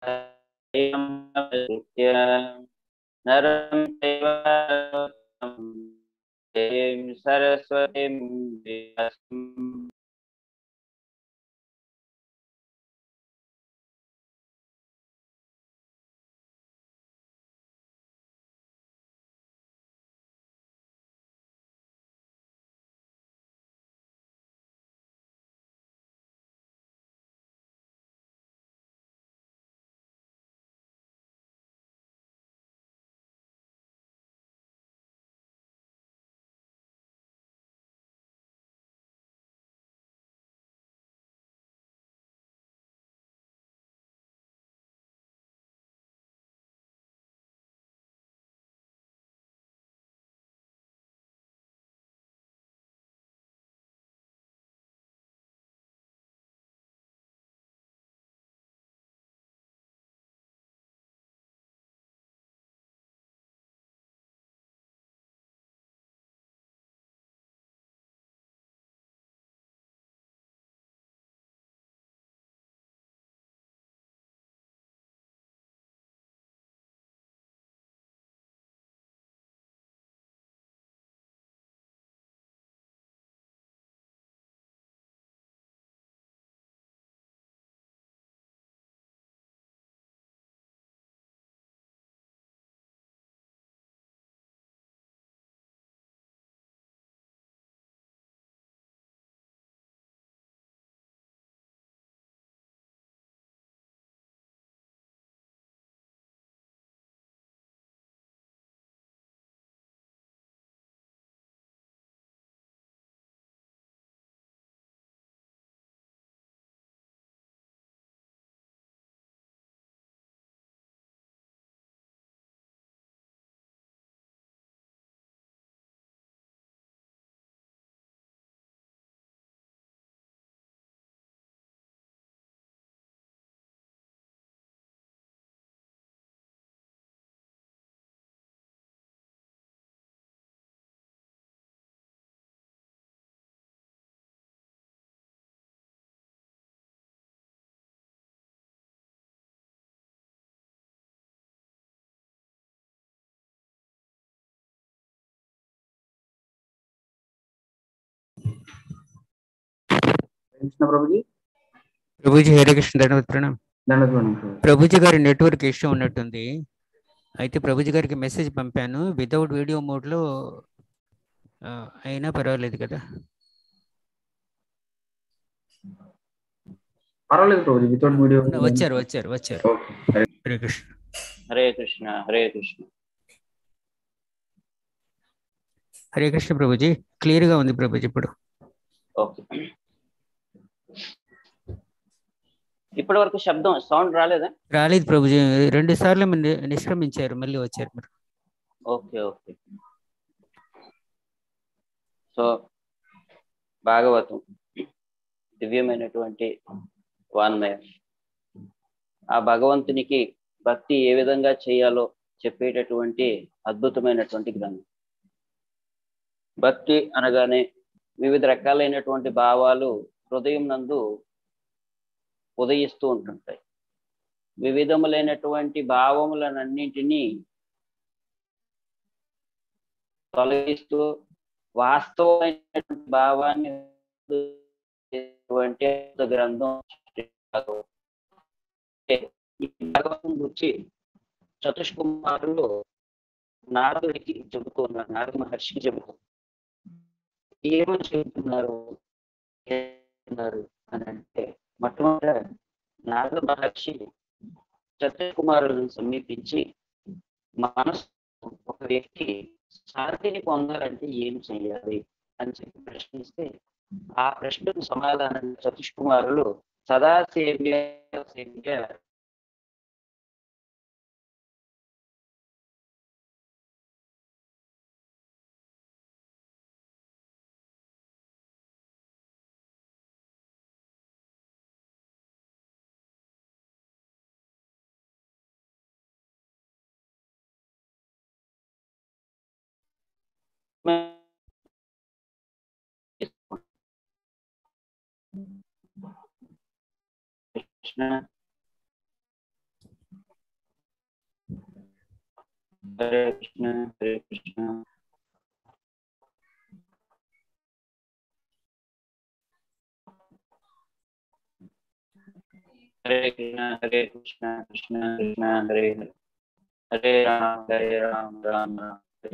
నరం చైవ దేవీం సరస్వతిం వ్యాసం కృష్ణ ప్రభుజీ ప్రభుజీ హరే కృష్ణ ధన్యవాద ప్రణామ్ దండకు ప్రణామం ప్రభు. ప్రభుజీ గారి నెట్వర్క్ ఇష్యూ ఉన్నట్టుంది అయితే ప్రభుజీ గారికి మెసేజ్ పంపాను వితౌట్ వీడియో మోడ్లో అయినా పర్వాలేదు కదా పర్వాలేదు ప్రభుజీ వితౌట్ వీడియో వచ్చారు వచ్చారు వచ్చారు ఓకే సరే. హరే కృష్ణ హరే కృష్ణ హరే కృష్ణ హరే కృష్ణ ప్రభుజీ క్లియర్గా ఉంది ప్రభుజీ ఇప్పుడు ఓకే ఇప్పటి వరకు శబ్దం సౌండ్ రాలేదా రాలేదు ప్రభుజీ రెండు సార్లు మీరు ని- నిష్క్రమించారు మళ్ళీ వచ్చారు మీరు ఓకే ఓకే సో భాగవతం దివ్యమైనటువంటి వాన్మయం ఆ భగవంతునికి భక్తి ఏ విధంగా చేయాలో చెప్పేటటువంటి అద్భుతమైనటువంటి గ్రంథం భక్తి అనగానే వివిధ రకాలైనటువంటి భావాలు హృదయం నందు ఉదయిస్తూ ఉంటుంటాయి వివిధములైనటువంటి భావములనన్నింటినీ తొలగిస్తూ వాస్తవమైనటువంటి భావాన్ని చేసేటువంటి అద్భుత గ్రంథం భాగవతం. ఈ భాగవతం గురించి చతుష్ కుమారులు నారదుడికి చెబుతున్నారు నారద మహర్షికి చెబుతున్నారు ఏమని చెబుతున్నారు ఏమన్నారు అని అంటే మొట్టమొదట నారద మహర్షి చతుష్ కుమారులను సమీపించి మనసు ఒక వ్యక్తి శాంతిని పొందాలంటే ఏం చేయాలి అని చెప్పి ప్రశ్నిస్తే ఆ ప్రశ్నకు సమాధానం సతీష్ కుమారులు సదా సేవ్య సేవ్య కృష్ణ హరే కృష్ణ హరే కృష్ణ హరే కృష్ణ హరే కృష్ణ కృష్ణ కృష్ణ హరే హరే హరే రామ హరే రామ రామ రామ హరే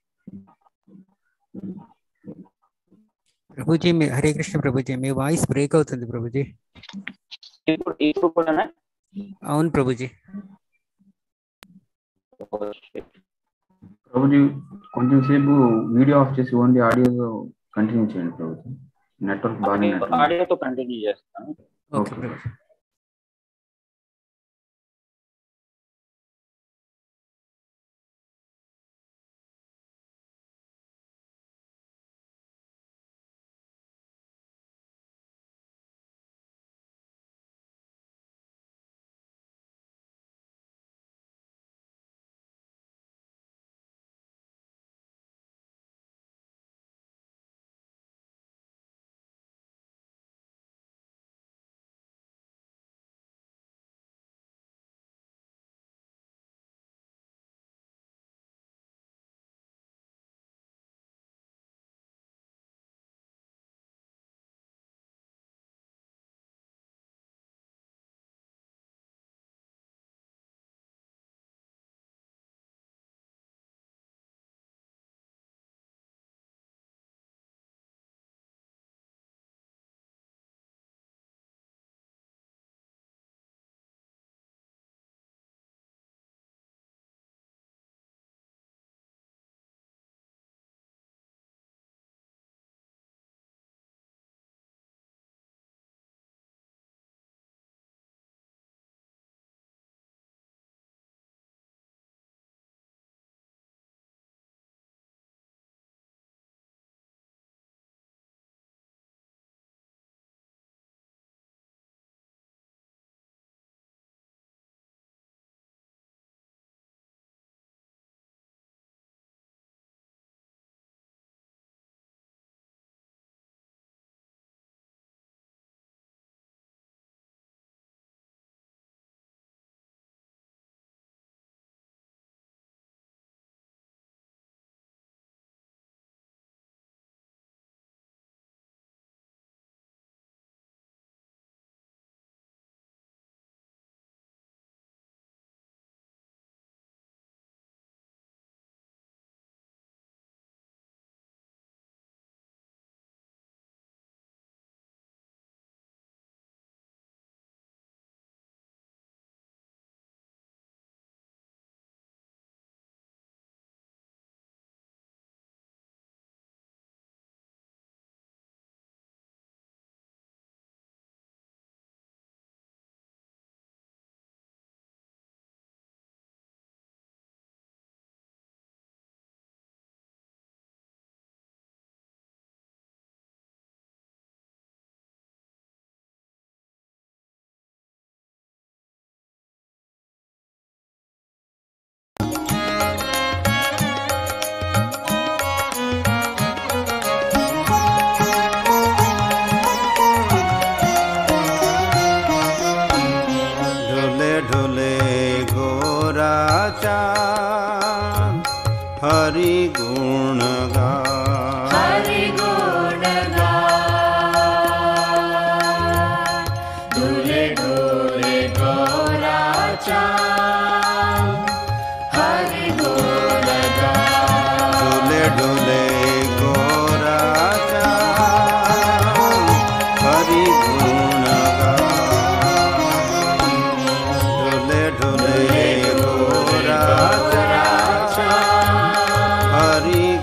ప్రభుజీ మీ హరే కృష్ణ ప్రభుజీ మీ వాయిస్ బ్రేక్ అవుతుంది ప్రభుజీ ఇప్పుడు ఇప్పుడు కూడా అవును ప్రభుజీ ప్రభుజీ కొంచెం సేపు వీడియో ఆఫ్ చేసి ఓన్లీ ఆడియో కంటిన్యూ చేయండి ప్రభుజీ నెట్వర్క్ బాగానే ఉన్నట్టుంది. ఆడియోతో కంటిన్యూ చేస్తాను ఓకే ఓకే. ప్రభుజీ ढोले ढोले गोरा चांद हरि गुण गा हरि गुण डुले डुले गोरा चाँद हरि गुण ढोले ढोले गोरा चांद हरि गुण गा ढोले ढोले गोरा चांद Hari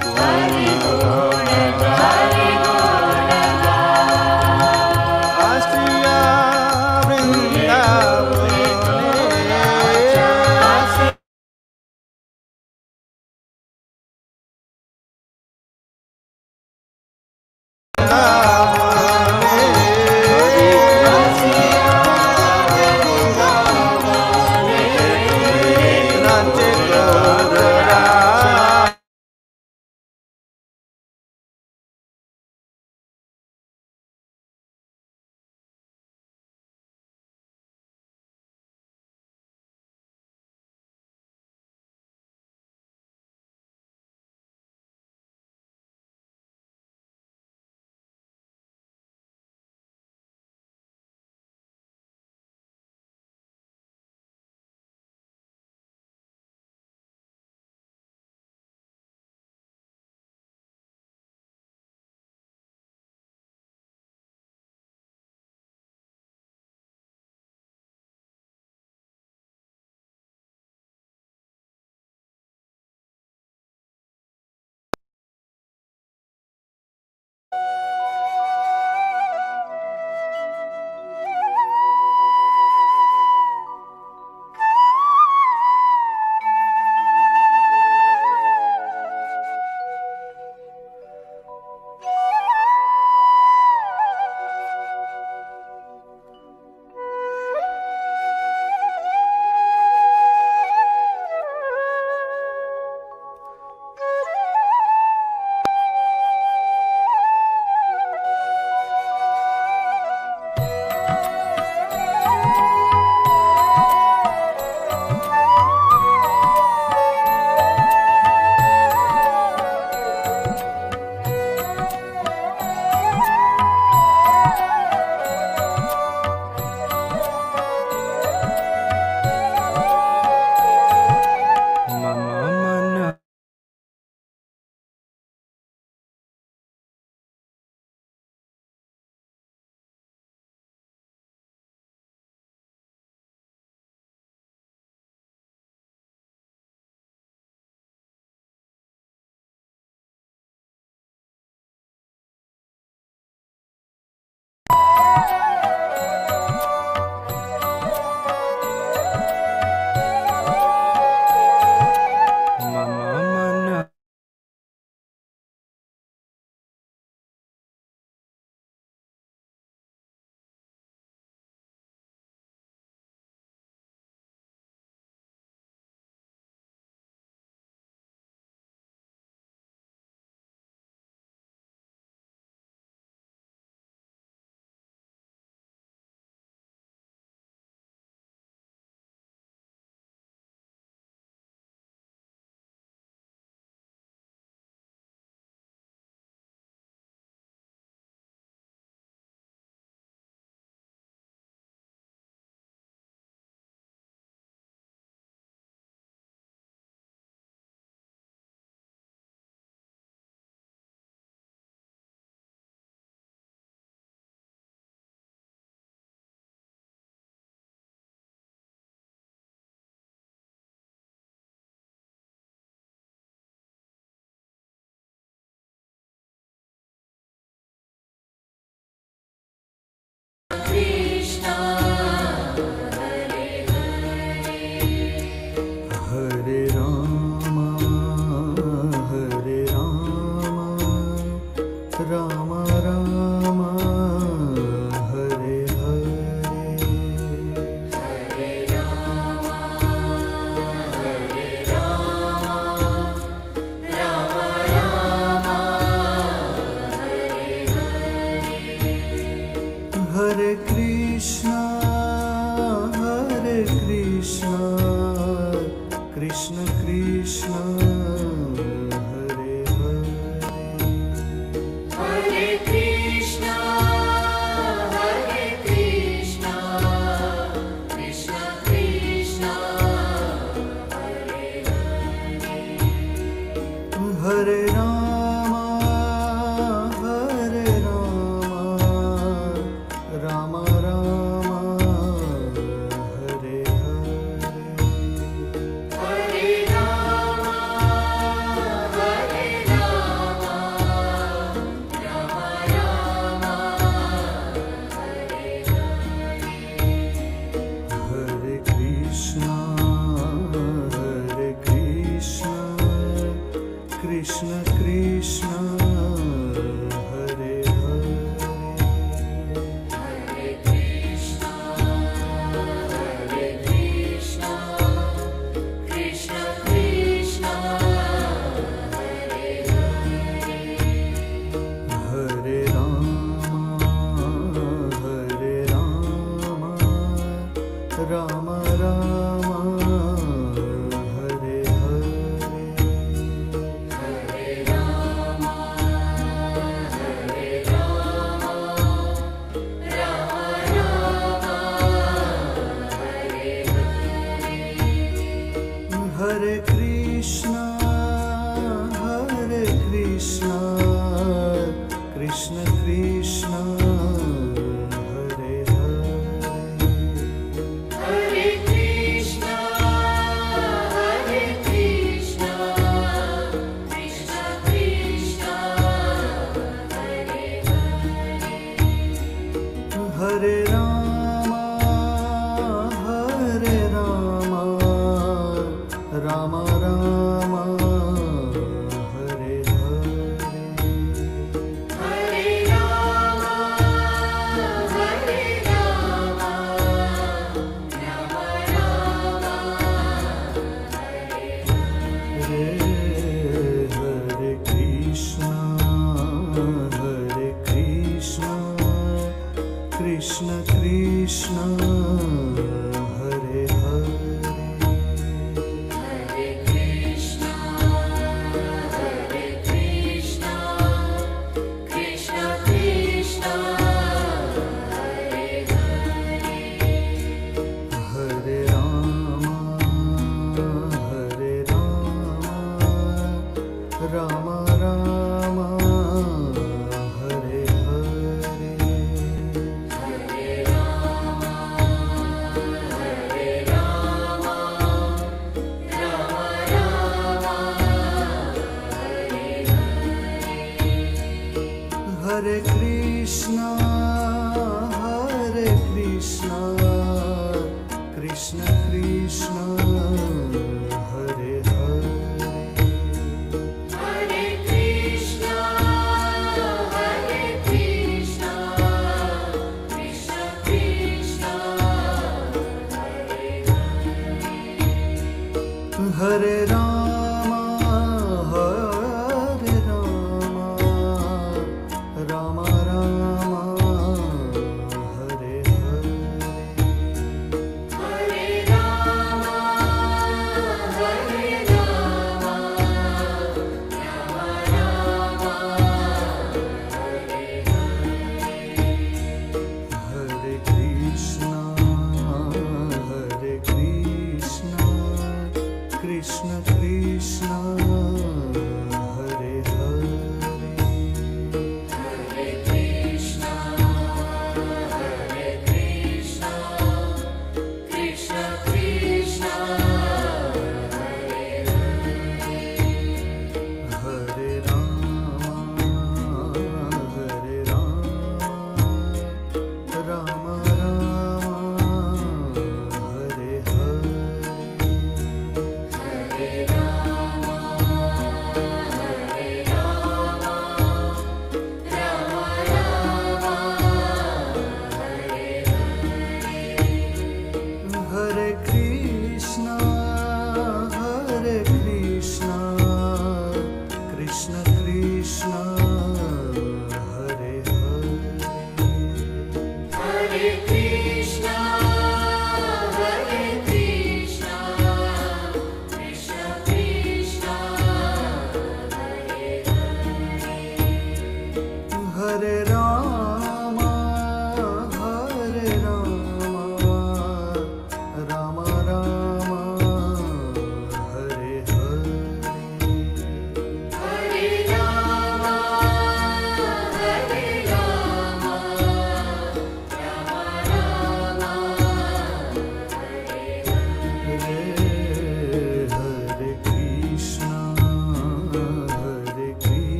Krishna, Krishna Krishna, Hare Hare. Hare Krishna, Hare Krishna, Krishna Krishna, Hare Rama, Hare Rama, Rama Rama, Hare Hare. Hare Rama, Hare Rama, Rama Rama, Hare Krishna, Hare Krishna, Krishna Krishna, Hare Hare. Hare Krishna, Hare Krishna, Krishna Krishna, Hare Hare Rama, Hare Rama, Rama Rama, Hare Hare. Hare Krishna, Hare Krishna, Krishna Krishna, Hare Hare. Hare Krishna, Hare Krishna, Krishna Krishna, Hare Hare Rama, Hare Rama, Rama Rama, Hare Hare. Hare Rama, Hare Rama, Rama Rama, Hare Hare Krishna, Hare Krishna, Krishna Krishna, Hare Hare. Hare Krishna, Hare Krishna, Krishna Krishna, Hare Hare Rama, Hare Rama, Rama Rama, Hare Hare. Hare Krishna, Hare Krishna, Krishna Krishna, Hare Hare. Hare Krishna, Hare Krishna, Krishna Krishna, Hare Rama, Hare Rama, Rama Rama, Hare Hare. Hare Rama, Hare Rama, Rama Rama, Hare Krishna, Hare Krishna, Krishna Krishna,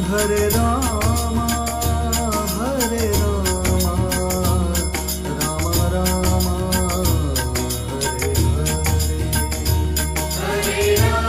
हरे राम हरे राम राम राम हरे हरे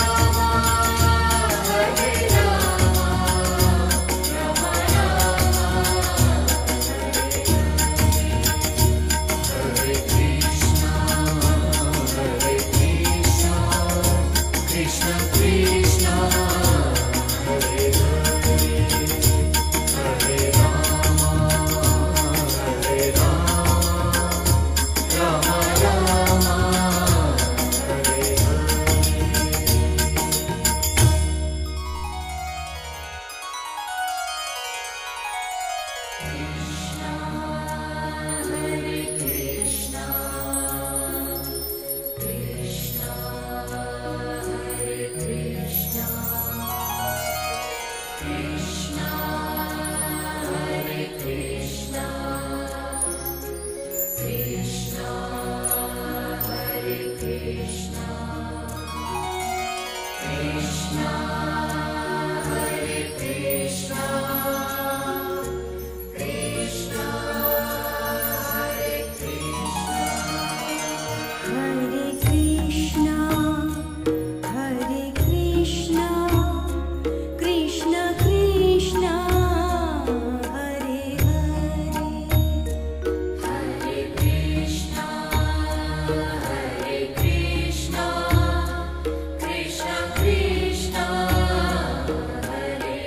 हरे कृष्णा हरे कृष्णा कृष्ण कृष्णा हरे हरे हरे कृष्णा हरे कृष्णा कृष्ण कृष्णा हरे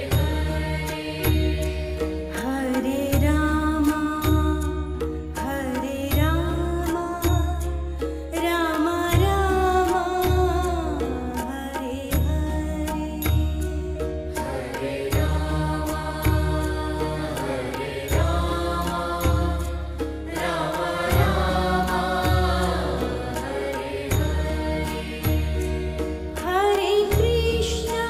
हरे हरे रामा हरे रामा राम राम हरे हरे हरे राम हरे राम राम राम हरे हरे हरे कृष्णा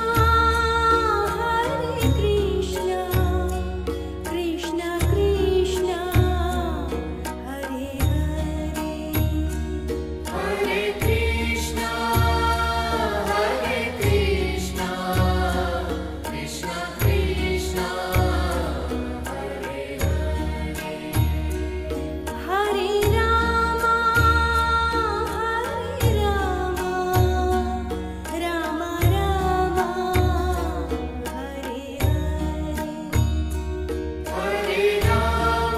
हरे कृष्णा कृष्ण कृष्ण हरे हरे हरे कृष्णा हरे कृष्णा कृष्ण कृष्ण हरे हरे हरे राम हरे राम राम राम हरे हरे हरे राम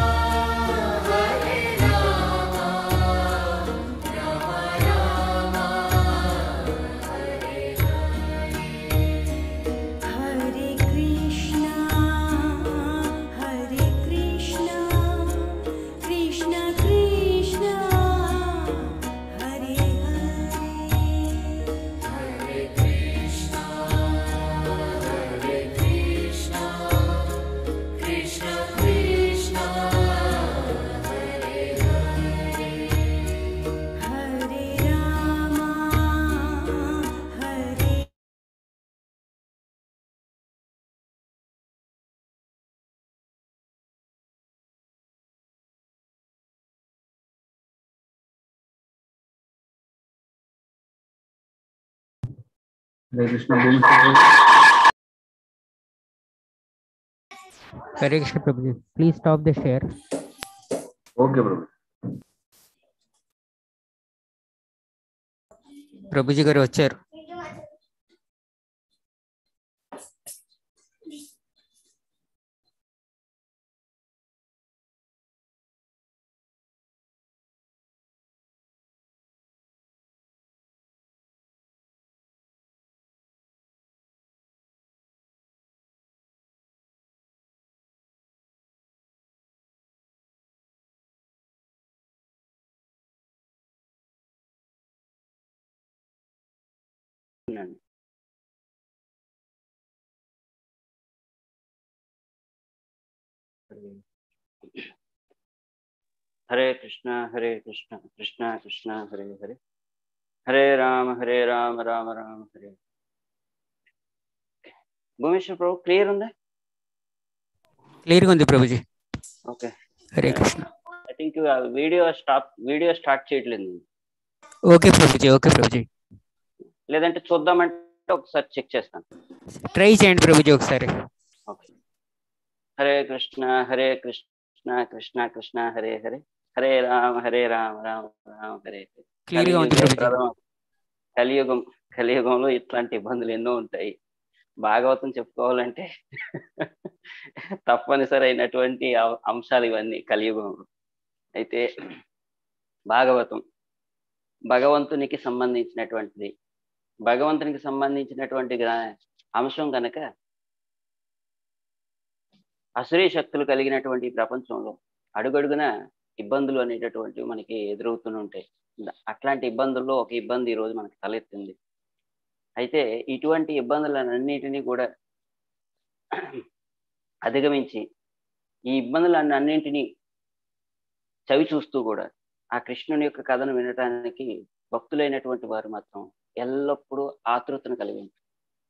हरे राम राम राम हरे हरे कृष्णा हरे कृष्णा कृष्ण कृष्ण हरे हरे हरे कृष्णा हरे कृष्णा कृष्ण कृष्ण हरे हरे हरे राम हरे హరే కృష్ణ భూమి ప్రభు. Hare Krishna Prabhuji please stop the share okay Prabhu Prabhuji గారు వచ్చారు ఉన్నాను. Hare Krishna Hare Krishna Krishna Krishna Hare Hare Hare Rama Hare Rama Rama Rama Hare Bhubaneswar Prabhu clear ఉందా క్లియర్గా ఉంది Prabhuji okay Hare Krishna I think video stop video start చేయట్లేదు నేను. Okay ప్రభుజీ ఓకే ప్రభుజీ లేదంటే చూద్దామంటే ఒకసారి చెక్ చేస్తాను ట్రై చేయండి ప్రభుజీ ఒకసారి హరే కృష్ణ హరే కృష్ణ కృష్ణ కృష్ణ హరే హరే హరే రామ హరే రామ రామ రామ హరే హరే క్లియర్ గా ఉంది కలియుగ ప్రభుజీ ప్రథమ కలియుగం కలియుగంలో ఇట్లాంటి ఇబ్బందులు ఎన్నో ఉంటాయి భాగవతం చెప్పుకోవాలంటే తప్పనిసరి అయినటువంటి అం- అంశాలు ఇవన్నీ కలియుగంలో అయితే భాగవతం భగవంతునికి సంబంధించినటువంటిది భగవంతునికి సంబంధించినటువంటి గ్రా- అంశం కనుక అసురీ శక్తులు కలిగినటువంటి ఈ ప్రపంచంలో అడుగడుగున ఇబ్బందులు అనేటటువంటివి మనకి ఎదురవుతూనే ఉంటాయి ద- అట్లాంటి ఇబ్బందుల్లో ఒక ఇబ్బంది ఈరోజు మనకి తలెత్తింది అయితే ఇటువంటి ఇబ్బందులన్నిటినీ కూడా అధిగమించి ఈ ఇబ్బందులన్నింటినీ చవి చూస్తూ కూడా ఆ కృష్ణుని యొక్క కథను వినటానికి భక్తులైనటువంటి వారు మాత్రం ఎల్లప్పుడూ ఆతృతను కలిగి ఉంటారు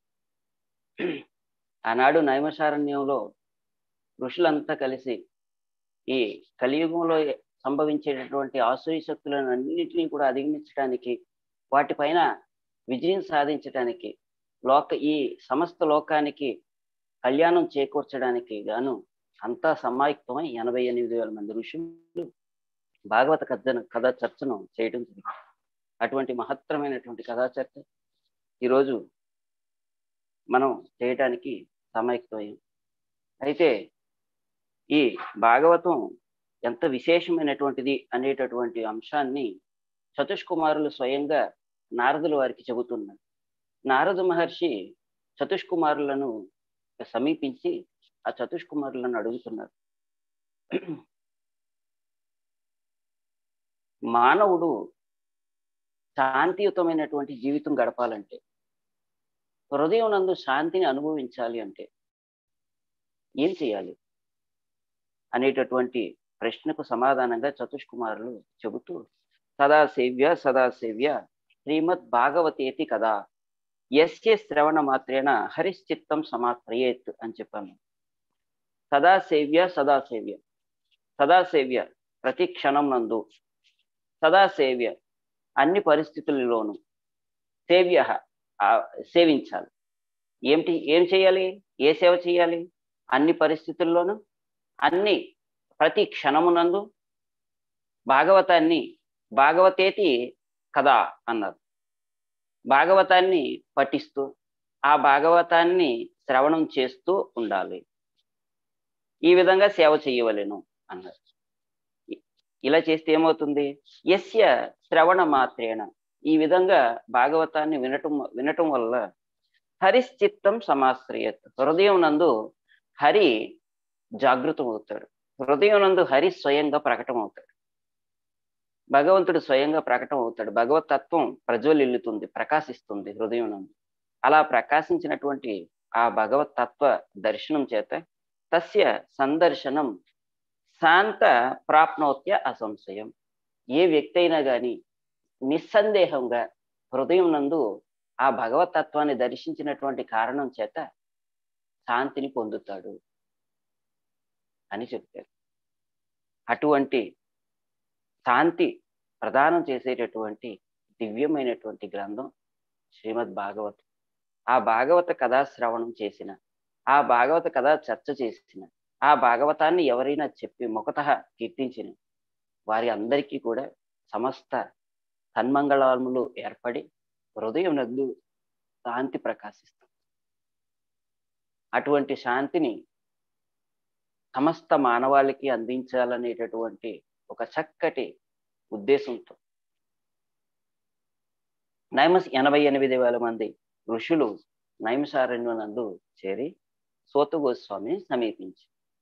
ఆనాడు నైమశారణ్యంలో ఋషులంతా కలిసి ఈ కలియుగంలో సంభవించేటటువంటి ఆసురీ శక్తులను అన్నింటినీ కూడా అధిగమించడానికి వాటిపైన విజయం సాధించడానికి లోక ఈ సమస్త లోకానికి కళ్యాణం చేకూర్చడానికి గాను అంతా సమాయుక్తమై ఎనభై ఎనిమిది వేల మంది ఋషులు భాగవత కథను కథా చర్చను చేయడం జరిగింది అటువంటి మహత్తరమైనటువంటి కథా చర్చ ఈరోజు మనం చేయటానికి సమాయుక్తమయ్యాం అయితే ఈ భాగవతం ఎంత విశేషమైనటువంటిది అనేటటువంటి అంశాన్ని చతుష్కుమారులు స్వయంగా నారదుల వారికి చెబుతున్నారు నారద మహర్షి చతుష్కుమారులను సమీపించి ఆ చతుష్కుమారులను అడుగుతున్నారు మానవుడు శాంతియుతమైనటువంటి జీవితం గడపాలంటే హృదయం నందు శాంతిని అనుభవించాలి అంటే ఏం చేయాలి అనేటటువంటి ప్రశ్నకు సమాధానంగా చతుష్కుమారులు చెబుతూ సదాసేవ్య సదాసేవ్య శ్రీమద్ భాగవతేతి కదా ఎస్య శ్రవణ మాత్రేన హరిశ్చిత్తం సమాత్రయేత్ అని చెప్పాను సదాసేవ్య సదాసేవ్య సదాసేవ్య ప్రతి క్షణం నందు సదాసేవ్య అన్ని పరిస్థితులలోనూ సేవ్య సేవించాలి ఏమిటి ఏం చేయాలి ఏ సేవ చేయాలి అన్ని పరిస్థితుల్లోనూ అన్ని ప్రతి క్షణమునందు భాగవతాన్ని భాగవతేతి కదా అన్నారు భాగవతాన్ని పఠిస్తూ ఆ భాగవతాన్ని శ్రవణం చేస్తూ ఉండాలి ఈ విధంగా సేవ చేయవలెను అన్నారు ఇ- ఇలా చేస్తే ఏమవుతుంది యస్య శ్రవణ మాత్రేణ ఈ విధంగా భాగవతాన్ని వినటం వినటం వల్ల హరిశ్చిత్తం సమాశ్రయత్ హృదయం నందు హరి జాగృతం అవుతాడు హృదయం నందు హరి స్వయంగా ప్రకటం అవుతాడు భగవంతుడు స్వయంగా ప్రకటం అవుతాడు భగవత్ తత్వం ప్రజ్వలిల్లుతుంది ప్రకాశిస్తుంది హృదయం నందు అలా ప్రకాశించినటువంటి ఆ భగవత్ తత్వ దర్శనం చేత తస్య సందర్శనం శాంత ప్రాప్నోత్య అసంశయం ఏ వ్యక్తి అయినా కానీ నిస్సందేహంగా హృదయం నందు ఆ భగవత్ తత్వాన్ని దర్శించినటువంటి కారణం చేత శాంతిని పొందుతాడు అని చెప్పారు అటువంటి శాంతి ప్రదానం చేసేటటువంటి దివ్యమైనటువంటి గ్రంథం శ్రీమద్ భాగవతం ఆ భాగవత కథా శ్రవణం చేసిన ఆ భాగవత కథా చర్చ చేసిన ఆ భాగవతాన్ని ఎవరైనా చెప్పి ముఖత కీర్తించిన వారి అందరికీ కూడా సమస్త సన్మంగళములు ఏర్పడి హృదయం నందు శాంతి ప్రకాశిస్తుంది అటువంటి శాంతిని సమస్త మానవాళికి అందించాలనేటటువంటి ఒక చక్కటి ఉద్దేశంతో నైమస్ ఎనభై ఎనిమిది వేల మంది ఋషులు నైమసారణ్యునందు చేరి సోత గోస్వామిని సమీపించి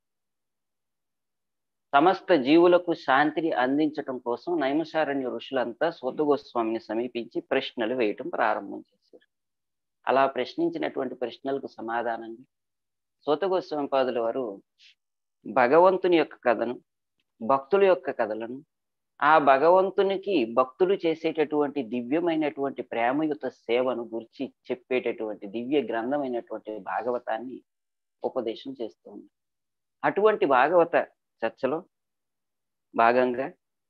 సమస్త జీవులకు శాంతిని అందించటం కోసం నైమసారణ్య ఋషులంతా సోత గోస్వామిని సమీపించి ప్రశ్నలు వేయటం ప్రారంభం చేశారు అలా ప్రశ్నించినటువంటి ప్రశ్నలకు సమాధానంగా సోత గోస్వామి పాదుల వారు భగవంతుని యొక్క కథను భక్తుల యొక్క కథలను ఆ భగవంతునికి భక్తులు చేసేటటువంటి దివ్యమైనటువంటి ప్రేమయుత సేవను గురించి చెప్పేటటువంటి దివ్య గ్రంథమైనటువంటి భాగవతాన్ని ఉపదేశం చేస్తూ ఉంది అటువంటి భాగవత చర్చలో భాగంగా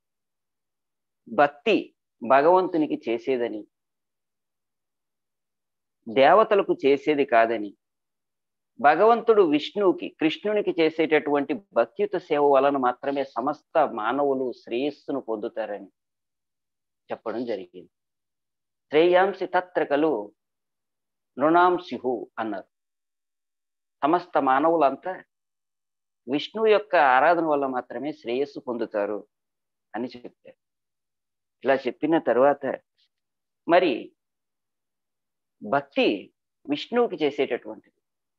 భక్తి భగవంతునికి చేసేదని దేవతలకు చేసేది కాదని భగవంతుడు విష్ణువుకి కృష్ణునికి చేసేటటువంటి భక్తియుత సేవ వలన మాత్రమే సమస్త మానవులు శ్రేయస్సును పొందుతారని చెప్పడం జరిగింది శ్రేయాంసి తత్రకలు నృణాంశిహు అన్నారు సమస్త మానవులంతా విష్ణువు యొక్క ఆరాధన వల్ల మాత్రమే శ్రేయస్సు పొందుతారు అని చెప్పారు ఇలా చెప్పిన తర్వాత మరి భక్తి విష్ణువుకి చేసేటటువంటిది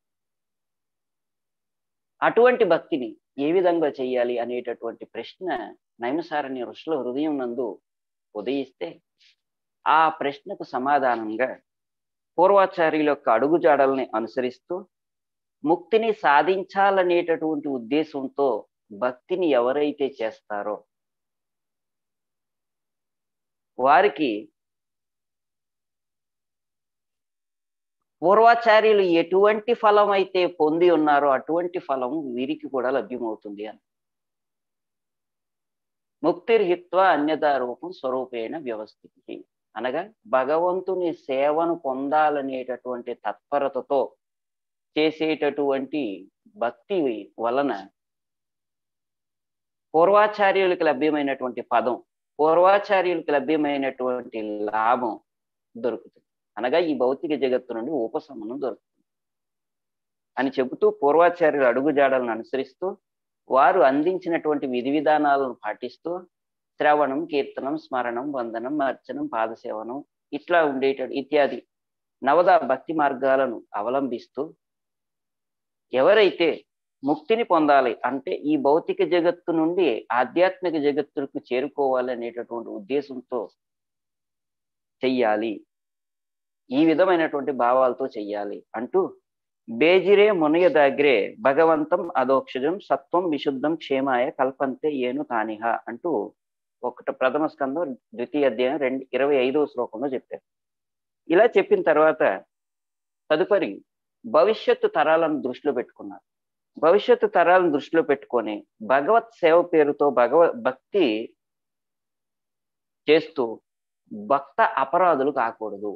అటువంటి భక్తిని ఏ విధంగా చేయాలి అనేటటువంటి ప్రశ్న నైమసారణి ఋషుల హృదయం నందు ఉదయిస్తే ఆ ప్రశ్నకు సమాధానంగా పూర్వాచార్యుల యొక్క అడుగుజాడల్ని అనుసరిస్తూ ముక్తిని సాధించాలనేటటువంటి ఉద్దేశంతో భక్తిని ఎవరైతే చేస్తారో వారికి పూర్వాచార్యులు ఎటువంటి ఫలం అయితే పొంది ఉన్నారో అటువంటి ఫలం వీరికి కూడా లభ్యమవుతుంది అని ముక్తిర్హిత్వ అన్యదా రూపం స్వరూపేణ వ్యవస్థితి అనగా భగవంతుని సేవను పొందాలనేటటువంటి తత్పరతతో చేసేటటువంటి భక్తి వలన పూర్వాచార్యులకు లభ్యమైనటువంటి పదం పూర్వాచార్యులకు లభ్యమైనటువంటి లాభం దొరుకుతుంది అనగా ఈ భౌతిక జగత్తు నుండి ఉపశమనం దొరుకుతుంది అని చెబుతూ పూర్వాచార్యులు అడుగుజాడలను అనుసరిస్తూ వారు అందించినటువంటి విధి విధానాలను పాటిస్తూ శ్రవణం కీర్తనం స్మరణం వందనం అర్చనం పాదసేవనం ఇట్లా ఉండేట ఇత్యాది నవద భక్తి మార్గాలను అవలంబిస్తూ ఎవరైతే ముక్తిని పొందాలి అంటే ఈ భౌతిక జగత్తు నుండి ఆధ్యాత్మిక జగత్తుకు చేరుకోవాలి అనేటటువంటి ఉద్దేశంతో చెయ్యాలి ఈ విధమైనటువంటి భావాలతో చెయ్యాలి అంటూ బేజిరే మునయ దగ్గరే భగవంతం అదోక్షజం సత్వం విశుద్ధం క్షేమాయ కల్పంతే ఏను తానిహ అంటూ ఒకటి ప్రథమ స్కందం ద్వితీయ అధ్యాయం రెండు ఇరవై ఐదవ శ్లోకంలో చెప్పారు ఇలా చెప్పిన తర్వాత తదుపరి భవిష్యత్తు తరాలను దృష్టిలో పెట్టుకున్నారు భవిష్యత్తు తరాలను దృష్టిలో పెట్టుకొని భగవత్ సేవ పేరుతో భగవ భక్తి చేస్తూ భక్త అపరాధులు కాకూడదు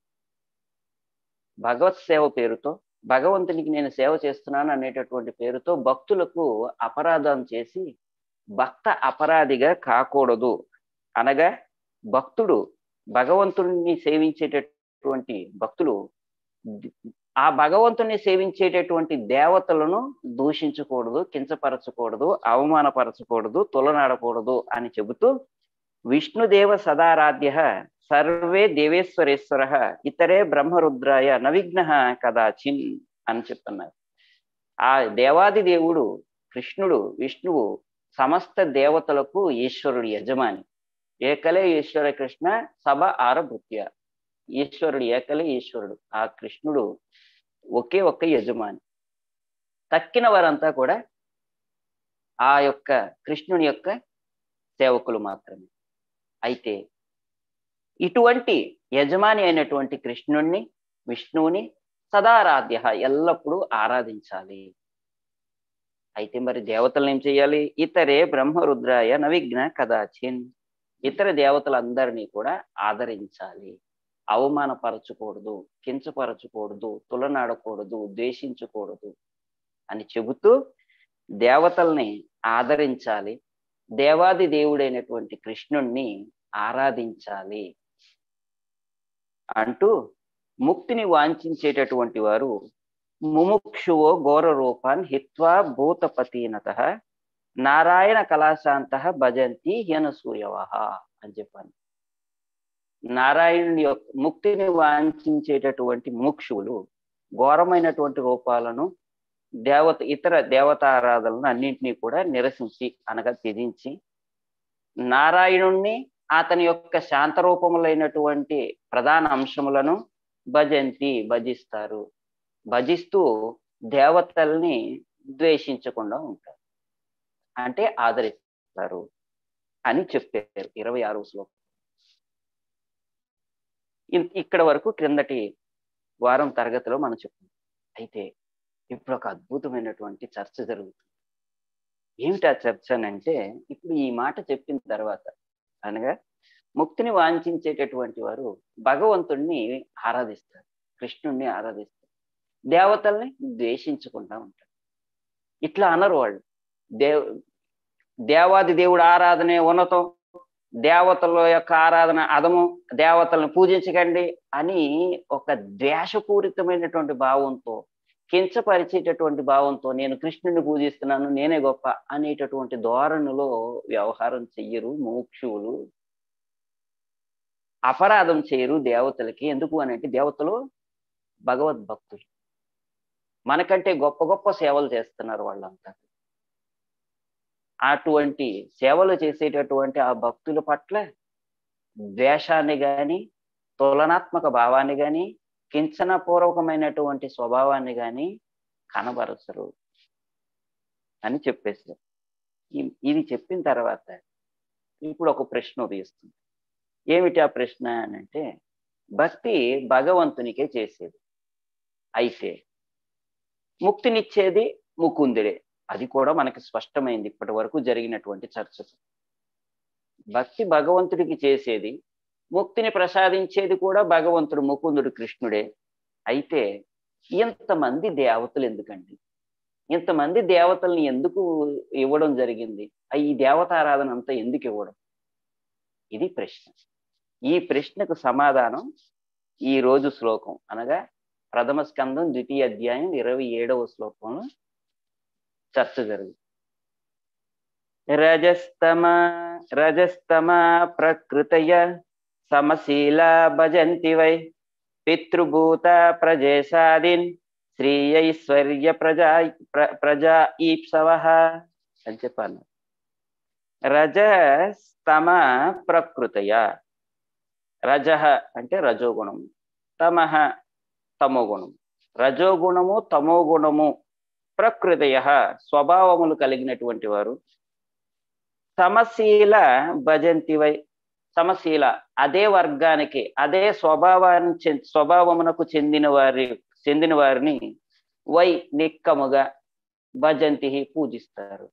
భగవత్ సేవ పేరుతో భగవంతునికి నేను సేవ చేస్తున్నాను అనేటటువంటి పేరుతో భక్తులకు అపరాధం చేసి భక్త అపరాధిగా కాకూడదు అనగా భక్తుడు భగవంతుడిని సేవించేటటువంటి భక్తులు ఆ భగవంతుని సేవించేటటువంటి దేవతలను దూషించకూడదు కించపరచకూడదు అవమానపరచకూడదు తులనాడకూడదు అని చెబుతూ విష్ణుదేవ సదారాధ్య సర్వే దేవేశ్వరేశ్వర ఇతరే బ్రహ్మరుద్రాయ నవిఘ్న కదాచిన్ అని చెప్తున్నారు ఆ దేవాది దేవుడు కృష్ణుడు విష్ణువు సమస్త దేవతలకు ఈశ్వరుడు యజమాని ఏకలే ఈశ్వర కృష్ణ సభ ఆరభృత్య ఈశ్వరుడు ఏకలే ఈశ్వరుడు ఆ కృష్ణుడు ఒకే ఒక్క యజమాని తక్కిన వారంతా కూడా ఆ యొక్క కృష్ణుని యొక్క సేవకులు మాత్రమే అయితే ఇటువంటి యజమాని అయినటువంటి కృష్ణుణ్ణి విష్ణువుని సదారాధ్య ఎల్లప్పుడూ ఆరాధించాలి అయితే మరి దేవతలను ఏం చేయాలి ఇతరే బ్రహ్మరుద్రాయ నవిఘ్న కదాచిన్ ఇతర దేవతలందరినీ కూడా ఆదరించాలి అవమానపరచకూడదు కించపరచకూడదు తులనాడకూడదు ద్వేషించకూడదు అని చెబుతూ దేవతల్ని ఆదరించాలి దేవాది దేవుడైనటువంటి కృష్ణుణ్ణి ఆరాధించాలి అంటూ ముక్తిని వాంఛించేటటువంటి వారు ముముక్షువో ఘోర రూపాన్ హిత్వా భూతపతీనత నారాయణ కళాశాంత భజంతి హీన సూర్యవహ అని చెప్పాను నారాయణుని యొక్క ముక్తిని వాంఛించేటటువంటి ముముక్షువులు ఘోరమైనటువంటి రూపాలను దేవత ఇతర దేవతారాధనలను అన్నింటినీ కూడా నిరసించి అనగా త్యజించి నారాయణుణ్ణి అతని యొక్క శాంత రూపములైనటువంటి ప్రధాన అంశములను భజంతి భజిస్తారు భజిస్తూ దేవతల్ని ద్వేషించకుండా ఉంటారు అంటే ఆదరిస్తారు అని చెప్పారు ఇరవై ఆరు శ్లోకం ఇక్కడ వరకు క్రిందటి వారం తరగతిలో మనం చెప్పాం అయితే ఇప్పుడు ఒక అద్భుతమైనటువంటి చర్చ జరుగుతుంది ఏమిటి ఆ చర్చ అని అంటే ఇప్పుడు ఈ మాట చెప్పిన తర్వాత అనగా ముక్తిని వాంఛించేటటువంటి వారు భగవంతుణ్ణి ఆరాధిస్తారు కృష్ణుణ్ణి ఆరాధిస్తారు దేవతల్ని ద్వేషించుకుంటా ఉంటారు ఇట్లా అనరు వాళ్ళు దేవ్ దేవాది దేవుడు ఆరాధనే ఉన్నతం దేవతల యొక్క ఆరాధన అదము దేవతలను పూజించకండి అని ఒక ద్వేషపూరితమైనటువంటి భావంతో కించపరిచేటటువంటి భావంతో నేను కృష్ణుని పూజిస్తున్నాను నేనే గొప్ప అనేటటువంటి ధోరణిలో వ్యవహారం చెయ్యరు మోక్షువులు అపరాధం చేయరు దేవతలకి ఎందుకు అని అంటే దేవతలు భగవద్భక్తులు మనకంటే గొప్ప గొప్ప సేవలు చేస్తున్నారు వాళ్ళంతా అటువంటి సేవలు చేసేటటువంటి ఆ భక్తుల పట్ల ద్వేషాన్ని గాని తులనాత్మక భావాన్ని గాని కించనపూర్వకమైనటువంటి స్వభావాన్ని గాని కనబరచరు అని చెప్పేసారు ఇ- ఇది చెప్పిన తర్వాత ఇప్పుడు ఒక ప్రశ్న ఉదయిస్తుంది ఏమిటి ఆ ప్రశ్న అని అంటే భక్తి భగవంతునికే చేసేది అయితే ముక్తినిచ్చేది ముకుందుడే అది కూడా మనకి స్పష్టమైంది ఇప్పటి వరకు జరిగినటువంటి చర్చకు భక్తి భగవంతుడికి చేసేది ముక్తిని ప్రసాదించేది కూడా భగవంతుడు ముకుందుడు కృష్ణుడే అయితే ఇంతమంది దేవతలు ఎందుకండి ఇంతమంది దేవతల్ని ఎందుకు ఇవ్వడం జరిగింది ఆ ఈ దేవతారాధన అంతా ఎందుకు ఇవ్వడం ఇది ప్రశ్న ఈ ప్రశ్నకు సమాధానం ఈ రోజు శ్లోకం అనగా ప్రథమ స్కందం ద్వితీయ అధ్యాయం ఇరవై ఏడవ శ్లోకంలో చర్చ జరుగుతుంది రజస్తమ రజస్తమ ప్రకృతయ సమశీల భజంతి వై పితృభూత ప్రజేశాదిన్ శ్రీయైశ్వర్య ప్రజా ప్ర- ప్రజా ఈప్సవ అని చెప్పాను రజస్తమ ప్రకృతయ రజ అంటే రజోగుణం తమః తమోగుణం రజోగుణము తమోగుణము ప్రకృతయ స్వభావములు కలిగినటువంటి వారు సమశీల భజంతి వై సమశీల అదే వర్గానికి అదే స్వభావాన్ని చె- స్వభావమునకు చెందిన వారి చెందిన వారిని వై నిక్కముగా భజంతి పూజిస్తారు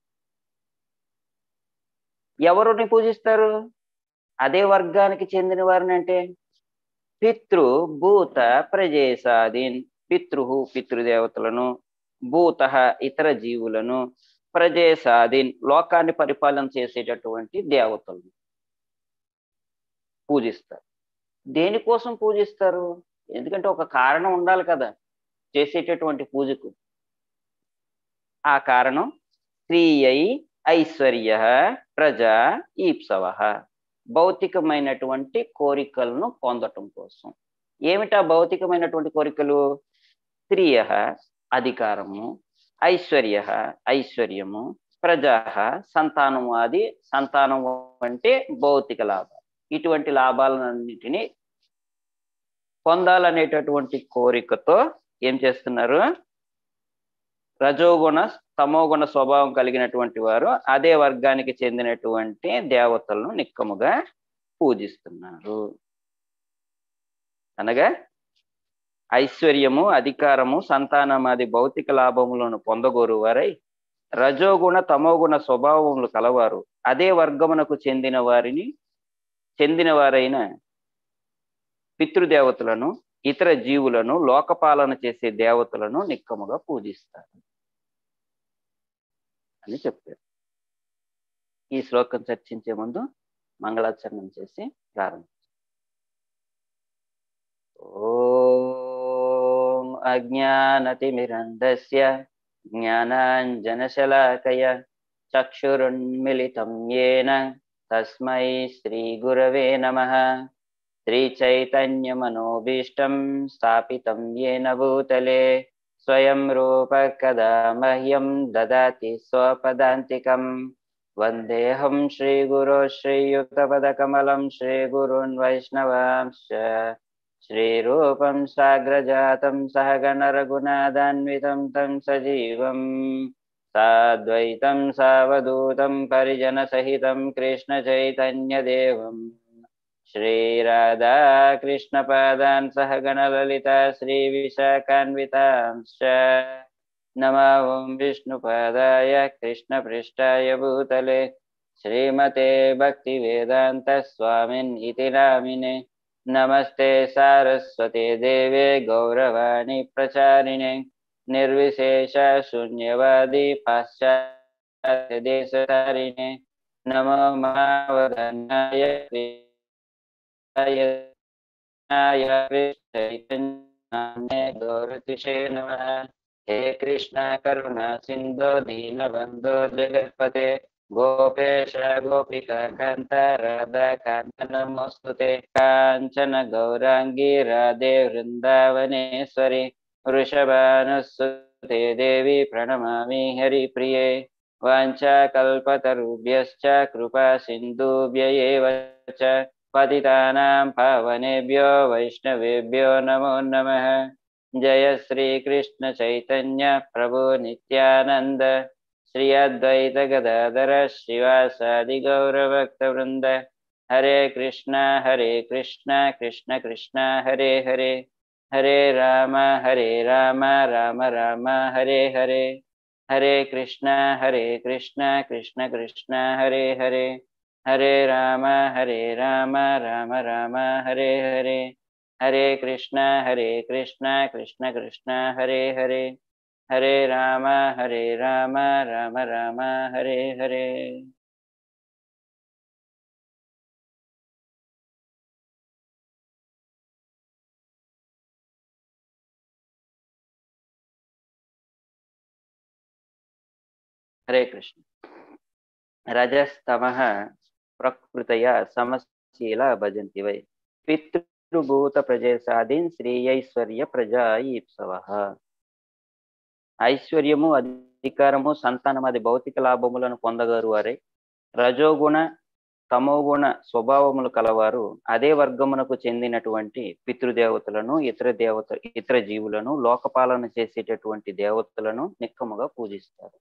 ఎవరిని పూజిస్తారు అదే వర్గానికి చెందిన వారిని అంటే పితృ భూత ప్రజేశాదీన్ పితృ పితృదేవతలను భూత ఇతర జీవులను ప్రజేశాదీన్ లోకాన్ని పరిపాలన చేసేటటువంటి దేవతలను పూజిస్తారు దేనికోసం పూజిస్తారు ఎందుకంటే ఒక కారణం ఉండాలి కదా చేసేటటువంటి పూజకు ఆ కారణం స్త్రీయై ఐశ్వర్య ప్రజ ఈప్సవ భౌతికమైనటువంటి కోరికలను పొందటం కోసం ఏమిటా భౌతికమైనటువంటి కోరికలు స్త్రీయ అధికారము ఐశ్వర్య ఐశ్వర్యము ప్రజా సంతానము అది సంతానము అంటే భౌతిక లాభం ఇటువంటి లాభాలన్నిటినీ పొందాలనేటటువంటి కోరికతో ఏం చేస్తున్నారు రజోగుణ తమోగుణ స్వభావం కలిగినటువంటి వారు అదే వర్గానికి చెందినటువంటి దేవతలను నిక్కముగా పూజిస్తున్నారు అనగా ఐశ్వర్యము అధికారము సంతానం అది భౌతిక లాభములను పొందగోరు వారై రజోగుణ తమోగుణ స్వభావములు కలవారు అదే వర్గమునకు చెందిన వారిని చెందిన వారైన పితృదేవతలను ఇతర జీవులను లోకపాలన చేసే దేవతలను నిక్కముగా పూజిస్తారు అని చెప్పారు ఈ శ్లోకం చర్చించే ముందు మంగళాచరణం చేసి ప్రారంభం ఓం అజ్ఞానతిమిరంధస్య జ్ఞానాంజనశలాకయ చక్షురున్మిళితం येन తస్మై శ్రీగురవే నమః శ్రీచైతన్యమనోభీష్టం స్థాపితం येन భూతలే స్వయం రూప కదా మహ్యం దదాతి స్వపదాంతికం వందేహం శ్రీగురో శ్రీయుక్తపదకమలం శ్రీగురున్ వైష్ణవాంశ్చ శ్రీరూపం సాగ్రజాతం సహగణ రఘునాథాన్వితం తం సజీవం సాద్వైతం సావధూతం పరిజన సహితం కృష్ణ చైతన్య దేవం శ్రీరాధా కృష్ణ పాదాన్ సహగణ లలిత శ్రీ విశాఖాన్వితాంశ్చ నమో ఓం విష్ణుపాదాయ కృష్ణ పృష్ఠాయ భూతలే శ్రీమతే భక్తి వేదాంత స్వామిన్ ఇతి నామినే नमस्ते सारस्वते देवे गौरवाणी प्रचारिणे निर्विशेष शून्यवादी पाश्चात्य देशतारिणे नमो मावदन्नाय चैतन्य गौरतिशे नमः हे कृष्ण करुणा सिन्धो दीनबन्धो जगत्पते गोपेश गोपिका कान्त राधा कान्त नमोऽस्तुते काञ्चन गौराङ्गी राधे वृन्दावनेश्वरि वृषभानुसुते देवी प्रणमामि हरिप्रिये वाञ्छाकल्पतरुभ्यश्च कृपा सिन्धुभ्य एव च पतितानां पावनेभ्यो वैष्णवेभ्यो नमो नमः जय श्रीकृष्ण चैतन्य प्रभु नित्यानन्द श्री अद्वैत गदाधर श्रीवासादि गौरभक्तवृन्द हरे कृष्ण हरे कृष्ण कृष्ण कृष्ण हरे हरे हरे राम हरे राम राम राम हरे हरे हरे कृष्ण हरे कृष्ण कृष्ण कृष्ण हरे हरे हरे राम हरे राम राम राम हरे हरे हरे कृष्ण हरे कृष्ण कृष्ण कृष्ण हरे हरे हरे राम हरे राम राम राम हरे हरे हरे कृष्ण रजस्तमः प्रकृतया समशीला भजन्ति वै పితృభూత ప్రజేసాదీన్ శ్రేయైశ్వర్య ప్రజా ఈప్సవ ఐశ్వర్యము అధికారము సంతానం అది భౌతిక లాభములను పొందగారు వారే రజోగుణ తమోగుణ స్వభావములు కలవారు అదే వర్గమునకు చెందినటువంటి పితృదేవతలను ఇతర దేవత ఇతర జీవులను లోకపాలన చేసేటటువంటి దేవతలను నిక్కముగా పూజిస్తారు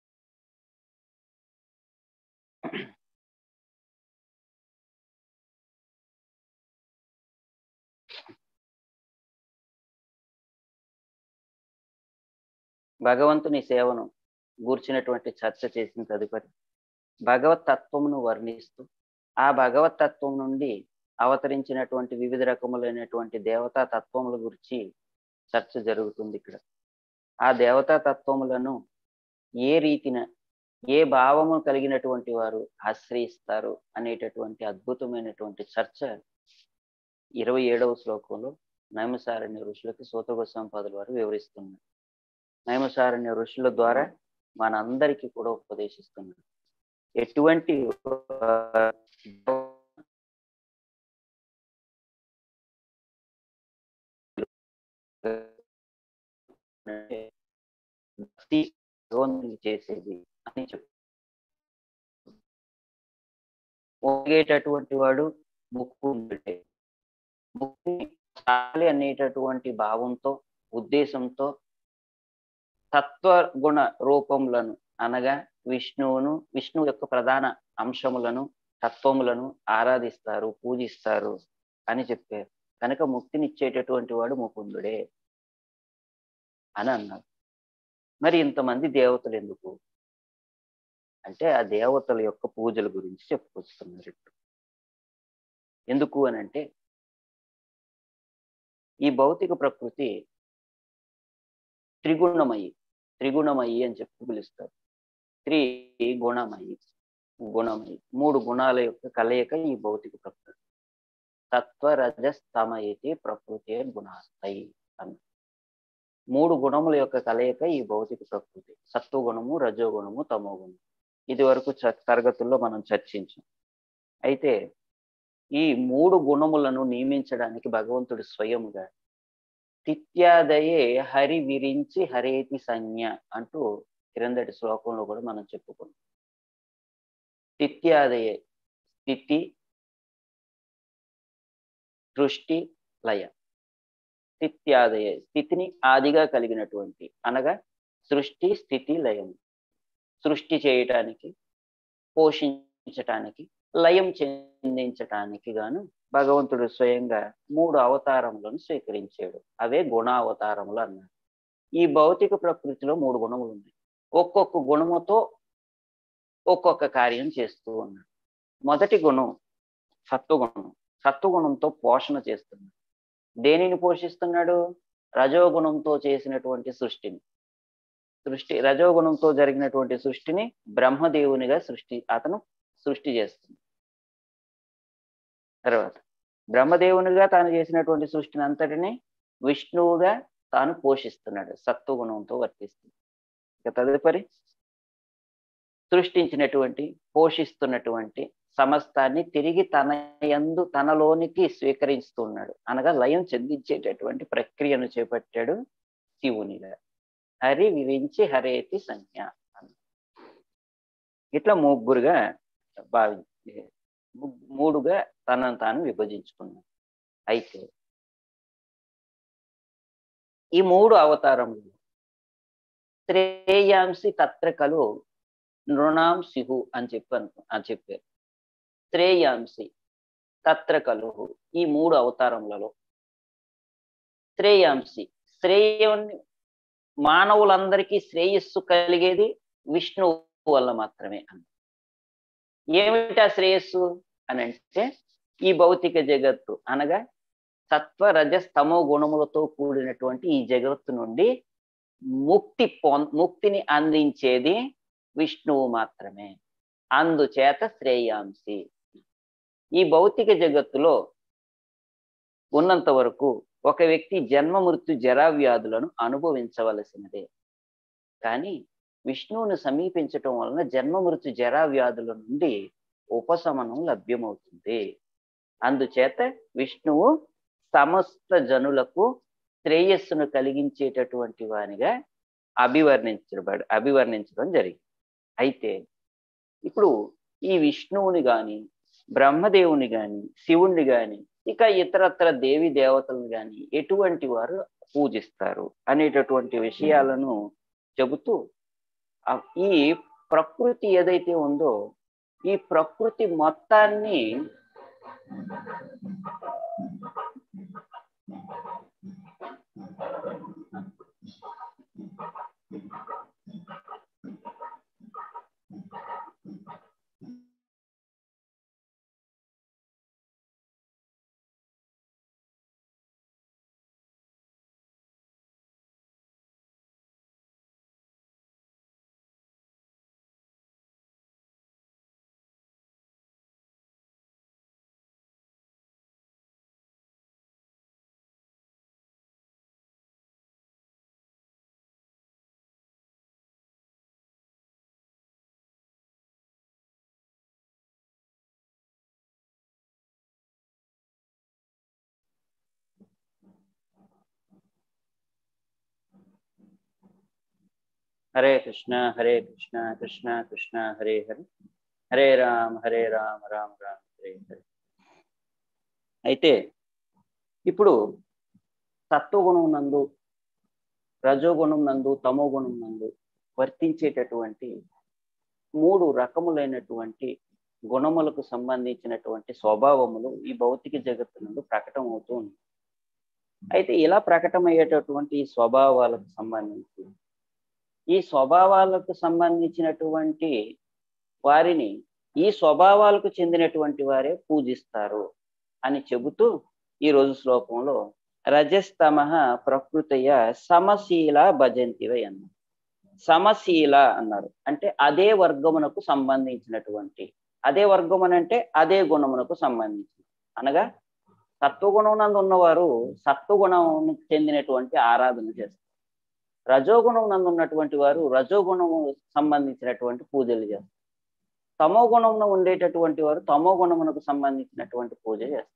భగవంతుని సేవను గూర్చినటువంటి చర్చ చేసిన తదుపరి భగవత్ తత్వమును వర్ణిస్తూ ఆ భగవత్ తత్వం నుండి అవతరించినటువంటి వివిధ రకములైనటువంటి దేవతా తత్వముల గురించి చర్చ జరుగుతుంది ఇక్కడ ఆ దేవతా తత్వములను ఏ రీతిన ఏ భావము కలిగినటువంటి వారు ఆశ్రయిస్తారు అనేటటువంటి అద్భుతమైనటువంటి చర్చ ఇరవై ఏడవ శ్లోకంలో నైమసారణ్య ఋషులకి సూతగోస్వామిపాదుల వారు వివరిస్తున్నారు నైమసారణ్య ఋషుల ద్వారా మనందరికీ కూడా ఉపదేశిస్తున్నారు ఎటువంటి భక్తి భగవంతుని చేసేది అని చెప్పు ఒకేటటువంటి వాడు ముక్కు ఉంటే ముక్కు చాలి అనేటటువంటి భావంతో ఉద్దేశంతో తత్వ గుణ రూపములను అనగా విష్ణువును విష్ణువు యొక్క ప్రధాన అంశములను తత్వములను ఆరాధిస్తారు పూజిస్తారు అని చెప్పారు కనుక ముక్తినిచ్చేటటువంటి వాడు ముకుందుడే అని అన్నారు మరి ఇంతమంది దేవతలు ఎందుకు అంటే ఆ దేవతల యొక్క పూజల గురించి చెప్పుకొస్తున్నారు ఇప్పుడు ఎందుకు అని అంటే ఈ భౌతిక ప్రకృతి త్రిగుణమయి త్రిగుణమయి అని చెప్పి పిలుస్తారు త్రి గుణమయి గుణమయి మూడు గుణాల యొక్క కలయిక ఈ భౌతిక ప్రకృతి తత్వ రజస్తమయతి ప్రకృతి గుణాస్తాయి అన్న మూడు గుణముల యొక్క కలయిక ఈ భౌతిక ప్రకృతి సత్వగుణము రజోగుణము తమో గుణము ఇది వరకు తరగతుల్లో మనం చర్చించాం అయితే ఈ మూడు గుణములను నియమించడానికి భగవంతుడు స్వయముగా తిత్యాదయే హరి విరించి హరేతి సంజ్ఞ అంటూ క్రిందటి శ్లోకంలో కూడా మనం చెప్పుకున్నాం తిత్యాదయే స్థితి సృష్టి లయ స్థిత్యాదయ స్థితిని ఆదిగా కలిగినటువంటి అనగా సృష్టి స్థితి లయం సృష్టి చేయటానికి పోషించటానికి లయం చెందించటానికి గాను భగవంతుడు స్వయంగా మూడు అవతారములను స్వీకరించాడు అవే గుణావతారములు అన్నారు ఈ భౌతిక ప్రకృతిలో మూడు గుణములు ఉన్నాయి ఒక్కొక్క గుణముతో ఒక్కొక్క కార్యం చేస్తూ ఉన్నాడు మొదటి గుణం సత్వగుణం సత్వగుణంతో పోషణ చేస్తున్నాడు దేనిని పోషిస్తున్నాడు రజోగుణంతో చేసినటువంటి సృష్టిని సృష్టి రజోగుణంతో జరిగినటువంటి సృష్టిని బ్రహ్మదేవునిగా సృష్టి అతను సృష్టి చేస్తుంది తర్వాత బ్రహ్మదేవునిగా తాను చేసినటువంటి సృష్టిని అంతటిని విష్ణువుగా తాను పోషిస్తున్నాడు సత్వగుణంతో వర్తిస్తుంది ఇక తదుపరి సృష్టించినటువంటి పోషిస్తున్నటువంటి సమస్తాన్ని తిరిగి తన యందు తనలోనికి స్వీకరిస్తున్నాడు అనగా లయం చెందించేటటువంటి ప్రక్రియను చేపట్టాడు శివునిగా హరి విరించి హరేతి సంజ్ఞ అన్న ఇట్లా ముగ్గురుగా భావి ము- మూడుగా తనను తాను విభజించుకున్నాడు అయితే ఈ మూడు అవతారములు శ్రేయాంసి తత్రకలు నృణాం సిహు అని చెప్పి అనుకు అని చెప్పారు శ్రేయాంసి తత్ర కలుహు ఈ మూడు అవతారములలో శ్రేయాంసి శ్రేయాన్ని మానవులందరికీ శ్రేయస్సు కలిగేది విష్ణువు వల్ల మాత్రమే అని ఏమిటా శ్రేయస్సు అని అంటే ఈ భౌతిక జగత్తు అనగా సత్వ రజస్తమో గుణములతో కూడినటువంటి ఈ జగత్తు నుండి ముక్తి పొం ముక్తిని అందించేది విష్ణువు మాత్రమే అందుచేత శ్రేయాంసి ఈ భౌతిక జగత్తులో ఉన్నంత వరకు ఒక వ్యక్తి జన్మ మృత్యు జరా వ్యాధులను అనుభవించవలసినదే కానీ విష్ణువుని సమీపించటం వలన జన్మ మృత్యు జరా వ్యాధుల నుండి ఉపశమనం లభ్యమవుతుంది అందుచేత విష్ణువు సమస్త జనులకు శ్రేయస్సును కలిగించేటటువంటి వానిగా అభివర్ణించబడి అభివర్ణించడం జరిగింది అయితే ఇప్పుడు ఈ విష్ణువుని గాని బ్రహ్మదేవుని గాని శివుణ్ణి గాని ఇక ఇతరత్ర దేవి దేవతలను గాని ఎటువంటి వారు పూజిస్తారు అనేటటువంటి విషయాలను చెబుతూ ఆ- ఈ ప్రకృతి ఏదైతే ఉందో ఈ ప్రకృతి మొత్తాన్ని హరే కృష్ణ హరే కృష్ణ కృష్ణ కృష్ణ హరే హరే హరే రామ హరే రామ రామ రామ హరే హరే అయితే ఇప్పుడు సత్వగుణం నందు రజోగుణం నందు తమో గుణం నందు వర్తించేటటువంటి మూడు రకములైనటువంటి గుణములకు సంబంధించినటువంటి స్వభావములు ఈ భౌతిక జగత్తు నందు ప్రకటన అవుతూ ఉన్నాయి అయితే ఇలా ప్రకటమయ్యేటటువంటి ఈ స్వభావాలకు సంబంధించి ఈ స్వభావాలకు సంబంధించినటువంటి వారిని ఈ స్వభావాలకు చెందినటువంటి వారే పూజిస్తారు అని చెబుతూ ఈ రోజు శ్లోకంలో రజస్తమ ప్రకృతయ సమశీల భజంతివై అన్నారు సమశీల అన్నారు అంటే అదే వర్గమునకు సంబంధించినటువంటి అదే వర్గం అని అంటే అదే గుణమునకు సంబంధించిన అనగా సత్వగుణం నందు ఉన్నవారు సత్వగుణం చెందినటువంటి ఆరాధన చేస్తారు రజోగుణం నందు ఉన్నటువంటి వారు రజోగుణము సంబంధించినటువంటి పూజలు చేస్తారు తమో గుణమున ఉండేటటువంటి వారు తమో గుణమునకు సంబంధించినటువంటి పూజ చేస్తారు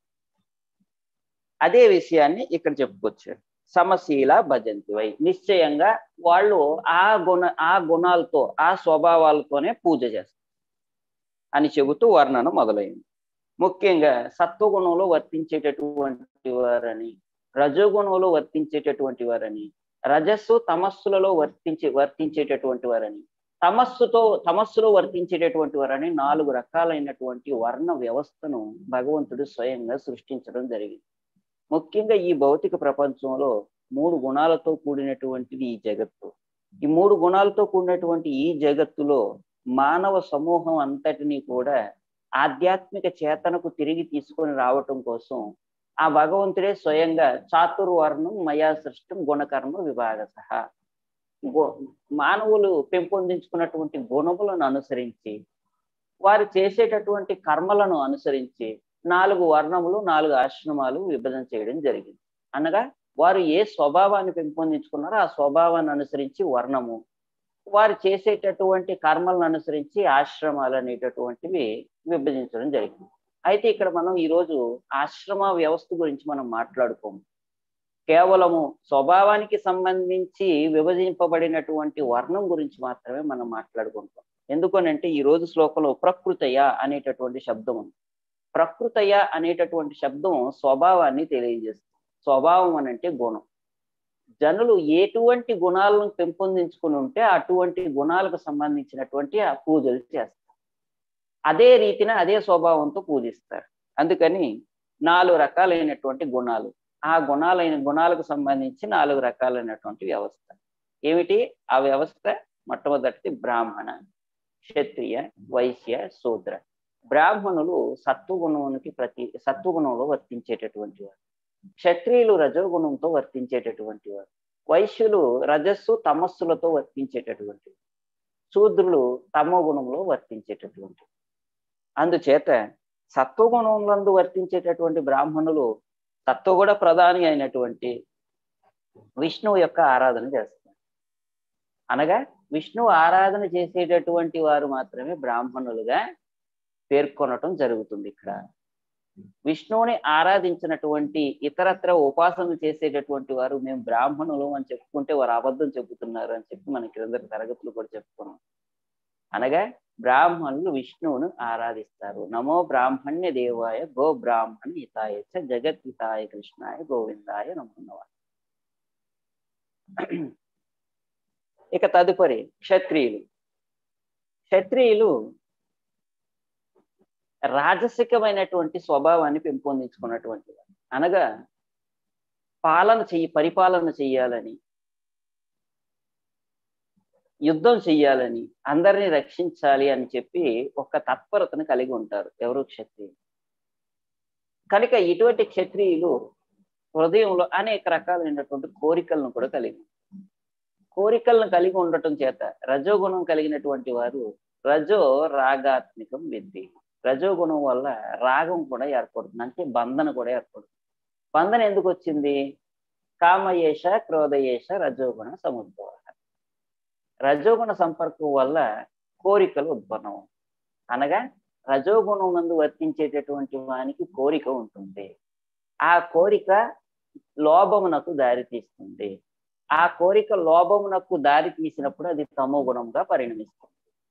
అదే విషయాన్ని ఇక్కడ చెప్పుకొచ్చారు సమశీల భజంతి వై నిశ్చయంగా వాళ్ళు ఆ గుణ ఆ గుణాలతో ఆ స్వభావాలతోనే పూజ చేస్తారు అని చెబుతూ వర్ణన మొదలైంది ముఖ్యంగా సత్వగుణంలో వర్తించేటటువంటి వారని రజోగుణంలో వర్తించేటటువంటి వారని రజస్సు తమస్సులలో వర్తించే వర్తించేటటువంటి వారని తమస్సుతో తమస్సులో వర్తించేటటువంటి వారని నాలుగు రకాలైనటువంటి వర్ణ వ్యవస్థను భగవంతుడు స్వయంగా సృష్టించడం జరిగింది ముఖ్యంగా ఈ భౌతిక ప్రపంచంలో మూడు గుణాలతో కూడినటువంటిది ఈ జగత్తు ఈ మూడు గుణాలతో కూడినటువంటి ఈ జగత్తులో మానవ సమూహం అంతటినీ కూడా ఆధ్యాత్మిక చేతనకు తిరిగి తీసుకొని రావటం కోసం ఆ భగవంతుడే స్వయంగా చాతుర్వర్ణం మయా సృష్టం గుణకర్మ విభాగ సహా మానవులు పెంపొందించుకున్నటువంటి గుణములను అనుసరించి వారు చేసేటటువంటి కర్మలను అనుసరించి నాలుగు వర్ణములు నాలుగు ఆశ్రమాలు విభజన చేయడం జరిగింది అనగా వారు ఏ స్వభావాన్ని పెంపొందించుకున్నారో ఆ స్వభావాన్ని అనుసరించి వర్ణము వారు చేసేటటువంటి కర్మలను అనుసరించి ఆశ్రమాలు అనేటటువంటివి విభజించడం జరిగింది అయితే ఇక్కడ మనం ఈరోజు ఆశ్రమ వ్యవస్థ గురించి మనం మాట్లాడుకోము కేవలము స్వభావానికి సంబంధించి విభజింపబడినటువంటి వర్ణం గురించి మాత్రమే మనం మాట్లాడుకుంటాం ఎందుకనంటే ఈ రోజు శ్లోకంలో ప్రకృతయ అనేటటువంటి శబ్దం ఉంది ప్రకృతయ అనేటటువంటి శబ్దం స్వభావాన్ని తెలియజేస్తుంది స్వభావం అని అంటే గుణం జనులు ఎటువంటి గుణాలను పెంపొందించుకుని ఉంటే అటువంటి గుణాలకు సంబంధించినటువంటి ఆ పూజలు చేస్తారు అదే రీతిన అదే స్వభావంతో పూజిస్తారు అందుకని నాలుగు రకాలైనటువంటి గుణాలు ఆ గుణాలైన గుణాలకు సంబంధించి నాలుగు రకాలైనటువంటి వ్యవస్థ ఏమిటి ఆ వ్యవస్థ మొట్టమొదటిది బ్రాహ్మణ క్షత్రియ వైశ్య శూద్ర బ్రాహ్మణులు సత్వగుణానికి ప్రతి సత్వగుణంలో వర్తించేటటువంటి వారు క్షత్రియులు రజోగుణంతో వర్తించేటటువంటి వారు వైశ్యులు రజస్సు తమస్సులతో వర్తించేటటువంటి వారు. శూద్రులు తమో గుణంలో వర్తించేటటువంటి వారు. అందుచేత సత్వగుణంలందు వర్తించేటటువంటి బ్రాహ్మణులు సత్వగుణ ప్రధాని అయినటువంటి విష్ణువు యొక్క ఆరాధన చేస్తారు అనగా విష్ణువు ఆరాధన చేసేటటువంటి వారు మాత్రమే బ్రాహ్మణులుగా పేర్కొనటం జరుగుతుంది ఇక్కడ విష్ణువుని ఆరాధించినటువంటి ఇతరత్ర ఉపాసనలు చేసేటటువంటి వారు మేము బ్రాహ్మణులు అని చెప్పుకుంటే వారు అబద్ధం చెబుతున్నారు అని చెప్పి మన క్రిందటి తరగతులు కూడా చెప్పుకున్నాం అనగా బ్రాహ్మణులు విష్ణువును ఆరాధిస్తారు నమో బ్రాహ్మణ్య దేవాయ గో బ్రాహ్మణ హితాయ చ జగత్ హితాయ కృష్ణాయ గోవిందాయ నమో ఇక తదుపరి క్షత్రియులు క్షత్రియులు రాజసికమైనటువంటి స్వభావాన్ని పెంపొందించుకున్నటువంటి వారు అనగా పాలన చెయ్యి పరిపాలన చెయ్యాలని యుద్ధం చెయ్యాలని అందరినీ రక్షించాలి అని చెప్పి ఒక తత్పరతను కలిగి ఉంటారు ఎవరు క్షత్రియులు కనుక ఇటువంటి క్షత్రియులు హృదయంలో అనేక రకాలైనటువంటి కోరికలను కూడా కలిగి ఉంటారు. కోరికలను కలిగి ఉండటం చేత రజోగుణం కలిగినటువంటి వారు రజో రాగాత్మికం విద్ది రజోగుణం వల్ల రాగం కూడా ఏర్పడుతుంది అంటే బంధన కూడా ఏర్పడుతుంది బంధన ఎందుకు వచ్చింది కామయేష క్రోధయేష రజోగుణ సముద్భవ రజోగుణ సంపర్కం వల్ల కోరికలు ఉత్పన్నం అనగా రజోగుణం నందు వర్తించేటటువంటి వానికి కోరిక ఉంటుంది ఆ కోరిక లోభమునకు దారి తీస్తుంది ఆ కోరిక లోభమునకు దారి తీసినప్పుడు అది తమో గుణంగా పరిణమిస్తుంది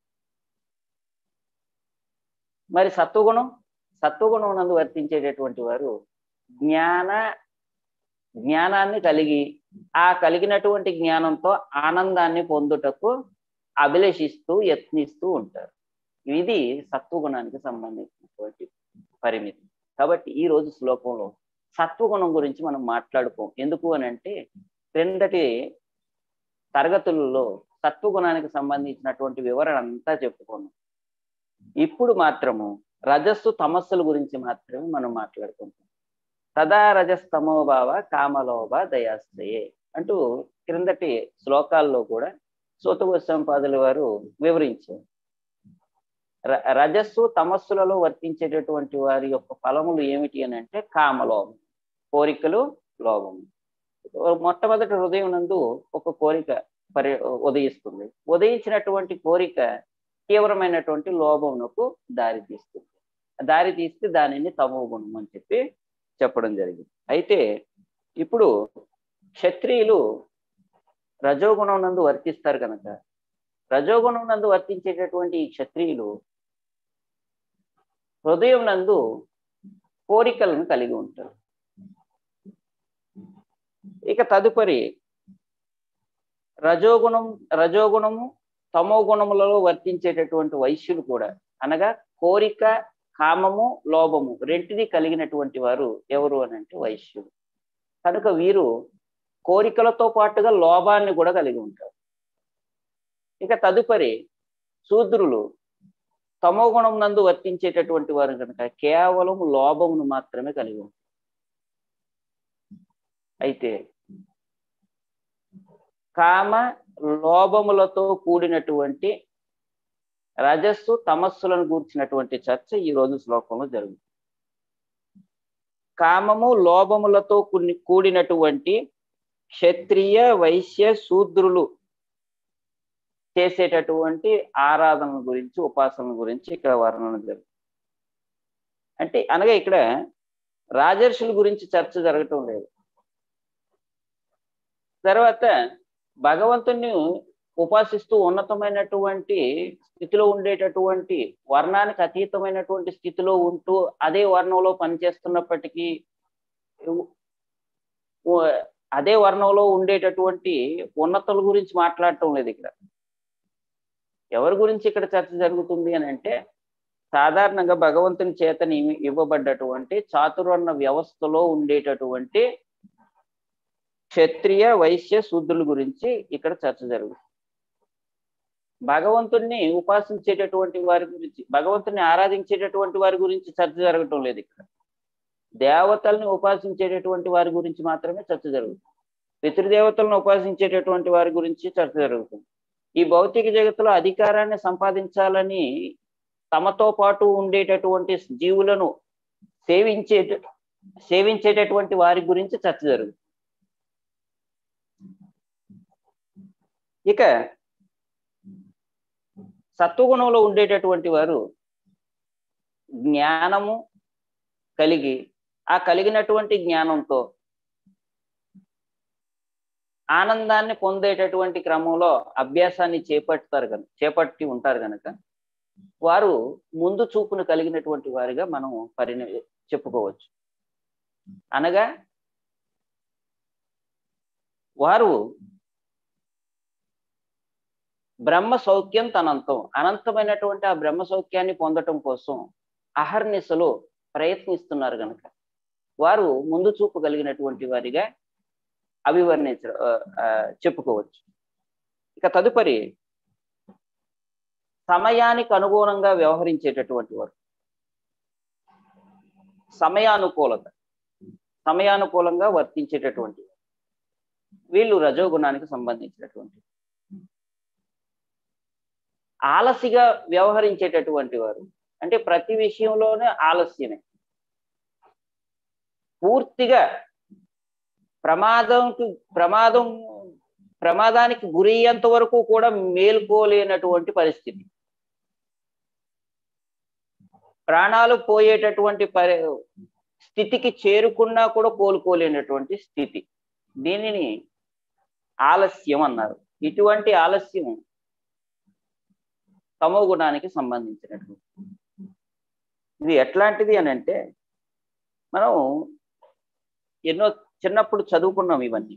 మరి సత్వగుణం సత్వగుణం నందు వర్తించేటటువంటి వారు జ్ఞాన జ్ఞానాన్ని కలిగి ఆ కలిగినటువంటి జ్ఞానంతో ఆనందాన్ని పొందుటకు అభిలషిస్తూ యత్నిస్తూ ఉంటారు ఇది సత్వగుణానికి సంబంధించినటువంటి పరిమితి కాబట్టి ఈ రోజు శ్లోకంలో సత్వగుణం గురించి మనం మాట్లాడుకోం ఎందుకు అని అంటే క్రిందటి తరగతులలో సత్వగుణానికి సంబంధించినటువంటి వివరణ అంతా చెప్పుకున్నాం ఇప్పుడు మాత్రము రజస్సు తమస్సుల గురించి మాత్రమే మనం మాట్లాడుకుంటాం తదా రజస్తమోభావ కామలోభ దయాశ్రయే అంటూ క్రిందటి శ్లోకాల్లో కూడా సూతగోస్వామిపాదుల వారు వివరించారు ర- రజస్సు తమస్సులలో వర్తించేటటువంటి వారి యొక్క ఫలములు ఏమిటి అని అంటే కామలోభం కోరికలు లోభము మొట్టమొదటి హృదయం నందు ఒక కోరిక పరి ఉదయిస్తుంది ఉదయించినటువంటి కోరిక తీవ్రమైనటువంటి లోభమునకు దారి తీస్తుంది దారి తీస్తే దానిని తమో గుణం అని చెప్పి చెప్పడం జరిగింది అయితే ఇప్పుడు క్షత్రియులు రజోగుణం నందు వర్తిస్తారు కనుక రజోగుణం నందు వర్తించేటటువంటి ఈ క్షత్రియులు హృదయం నందు కోరికలను కలిగి ఉంటారు ఇక తదుపరి రజోగుణం రజోగుణము తమో గుణములలో వర్తించేటటువంటి వైశ్యులు కూడా అనగా కోరిక కామము లోభము రెంటిది కలిగినటువంటి వారు ఎవరు అని అంటే వైశ్యులు కనుక వీరు కోరికలతో పాటుగా లోభాన్ని కూడా కలిగి ఉంటారు ఇక తదుపరి శూద్రులు తమో గుణం నందు వర్తించేటటువంటి వారు కనుక కేవలం లోభమును మాత్రమే కలిగి ఉంటారు అయితే కామ లోభములతో కూడినటువంటి రజస్సు తమస్సులను గూర్చినటువంటి చర్చ ఈ రోజు శ్లోకంలో జరుగుతుంది కామము లోభములతో కూడి కూడినటువంటి క్షత్రియ వైశ్య శూద్రులు చేసేటటువంటి ఆరాధన గురించి ఉపాసన గురించి ఇక్కడ వర్ణన జరుగుతుంది అంటే అనగా ఇక్కడ రాజర్షుల గురించి చర్చ జరగటం లేదు తర్వాత భగవంతుని ఉపాసిస్తూ ఉన్నతమైనటువంటి స్థితిలో ఉండేటటువంటి వర్ణానికి అతీతమైనటువంటి స్థితిలో ఉంటూ అదే వర్ణంలో పనిచేస్తున్నప్పటికీ ఉ- అదే వర్ణంలో ఉండేటటువంటి ఉన్నతుల గురించి మాట్లాడటం లేదు ఇక్కడ ఎవరి గురించి ఇక్కడ చర్చ జరుగుతుంది అని అంటే సాధారణంగా భగవంతుని చేత నియమి- ఇవ్వబడ్డటువంటి చాతుర్వర్ణ వ్యవస్థలో ఉండేటటువంటి క్షత్రియ వైశ్య శూద్రుల గురించి ఇక్కడ చర్చ జరుగుతుంది భగవంతుణ్ణి ఉపాసించేటటువంటి వారి గురించి భగవంతుని ఆరాధించేటటువంటి వారి గురించి చర్చ జరగటం లేదు ఇక్కడ దేవతల్ని ఉపాసించేటటువంటి వారి గురించి మాత్రమే చర్చ జరుగుతుంది పితృదేవతలను ఉపాసించేటటువంటి వారి గురించి చర్చ జరుగుతుంది ఈ భౌతిక జగత్తులో అధికారాన్ని సంపాదించాలని తమతో పాటు ఉండేటటువంటి జీవులను సేవించే సేవించేటటువంటి వారి గురించి చర్చ జరుగుతుంది ఇక సత్వగుణంలో ఉండేటటువంటి వారు జ్ఞానము కలిగి ఆ కలిగినటువంటి జ్ఞానంతో ఆనందాన్ని పొందేటటువంటి క్రమంలో అభ్యాసాన్ని చేపడతారు కనుక చేపట్టి ఉంటారు కనుక వారు ముందు చూపును కలిగినటువంటి వారిగా మనం పరిణ చెప్పుకోవచ్చు అనగా వారు బ్రహ్మ సౌఖ్యం తనంతం అనంతమైనటువంటి ఆ బ్రహ్మ సౌఖ్యాన్ని పొందటం కోసం అహర్నిశలో ప్రయత్నిస్తున్నారు కనుక వారు ముందు చూపు కలిగినటువంటి వారిగా అభివర్ణించ ఆ, ఆ, చెప్పుకోవచ్చు ఇక తదుపరి సమయానికి అనుగుణంగా వ్యవహరించేటటువంటి వారు సమయానుకూలత సమయానుకూలంగా వర్తించేటటువంటి వారు. వీళ్ళు రజోగుణానికి సంబంధించినటువంటి ఆలసిగా వ్యవహరించేటటువంటి వారు అంటే ప్రతి విషయంలోనే ఆలస్యమే పూర్తిగా ప్రమాదంకి ప్రమాదం ప్రమాదానికి గురి అయ్యేంత వరకు కూడా మేల్కోలేనటువంటి పరిస్థితి ప్రాణాలు పోయేటటువంటి పరి స్థితికి చేరుకున్నా కూడా కోలుకోలేనటువంటి స్థితి దీనిని ఆలస్యం అన్నారు ఇటువంటి ఆలస్యం తమో గుణానికి సంబంధించినటువంటి ఇది ఎట్లాంటిది అని అంటే మనం ఎన్నో చిన్నప్పుడు చదువుకున్నాం ఇవన్నీ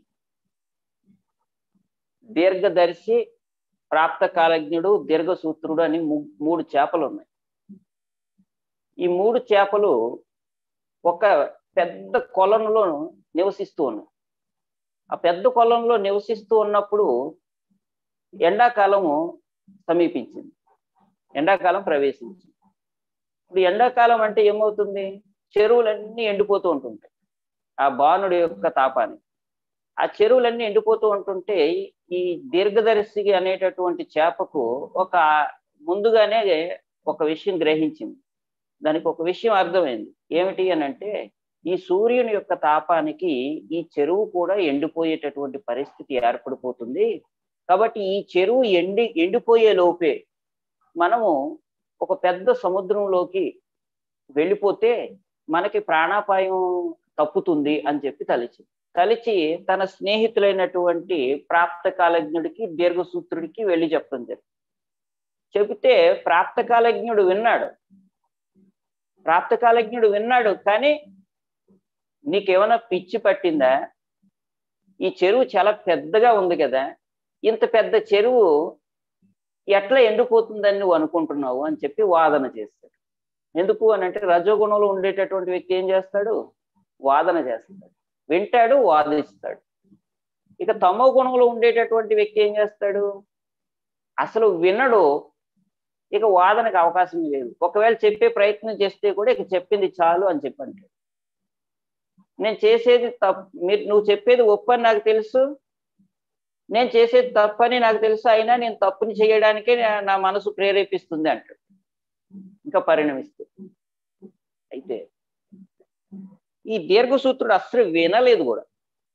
దీర్ఘదర్శి ప్రాప్త కాలజ్ఞుడు దీర్ఘసూత్రుడు అని ము- మూడు చేపలు ఉన్నాయి ఈ మూడు చేపలు ఒక పెద్ద కొలంలో నివసిస్తూ ఉన్నాయి ఆ పెద్ద కొలంలో నివసిస్తూ ఉన్నప్పుడు ఎండాకాలము సమీపించింది ఎండాకాలం ప్రవేశించింది ఇప్పుడు ఎండాకాలం అంటే ఏమవుతుంది చెరువులన్నీ ఎండిపోతూ ఉంటుంటాయి ఆ బాణుడి యొక్క తాపాన్ని ఆ చెరువులన్నీ ఎండిపోతూ ఉంటుంటే ఈ దీర్ఘదర్శి అనేటటువంటి చేపకు ఒక ముందుగానే ఒక విషయం గ్రహించింది దానికి ఒక విషయం అర్థమైంది ఏమిటి అని అంటే ఈ సూర్యుని యొక్క తాపానికి ఈ చెరువు కూడా ఎండిపోయేటటువంటి పరిస్థితి ఏర్పడిపోతుంది కాబట్టి ఈ చెరువు ఎండి ఎండిపోయే లోపే మనము ఒక పెద్ద సముద్రంలోకి వెళ్ళిపోతే మనకి ప్రాణాపాయం తప్పుతుంది అని చెప్పి తలిచి తలిచి తన స్నేహితులైనటువంటి ప్రాప్త కాలజ్ఞుడికి దీర్ఘసూత్రుడికి వెళ్ళి చెప్పడం జరిగింది చెబితే ప్రాప్త కాలజ్ఞుడు విన్నాడు ప్రాప్త కాలజ్ఞుడు విన్నాడు కానీ నీకేమైనా పిచ్చి పట్టిందా ఈ చెరువు చాలా పెద్దగా ఉంది కదా ఇంత పెద్ద చెరువు ఎట్లా ఎండిపోతుందని నువ్వు అనుకుంటున్నావు అని చెప్పి వాదన చేస్తాడు ఎందుకు అని అంటే రజోగుణంలో ఉండేటటువంటి వ్యక్తి ఏం చేస్తాడు వాదన చేస్తాడు వింటాడు వాదిస్తాడు ఇక తమో గుణంలో ఉండేటటువంటి వ్యక్తి ఏం చేస్తాడు అసలు వినడు ఇక వాదనకు అవకాశం లేదు ఒకవేళ చెప్పే ప్రయత్నం చేస్తే కూడా ఇక చెప్పింది చాలు అని చెప్పండి నేను చేసేది తప్పు మీరు నువ్వు చెప్పేది ఒప్పని నాకు తెలుసు నేను చేసేది తప్పని నాకు తెలుసు అయినా నేను తప్పుని చేయడానికే నా- నా మనసు ప్రేరేపిస్తుంది అంటాడు ఇంకా పరిణమిస్తుంది అయితే ఈ దీర్ఘసూత్రుడు అస్సలు వినలేదు కూడా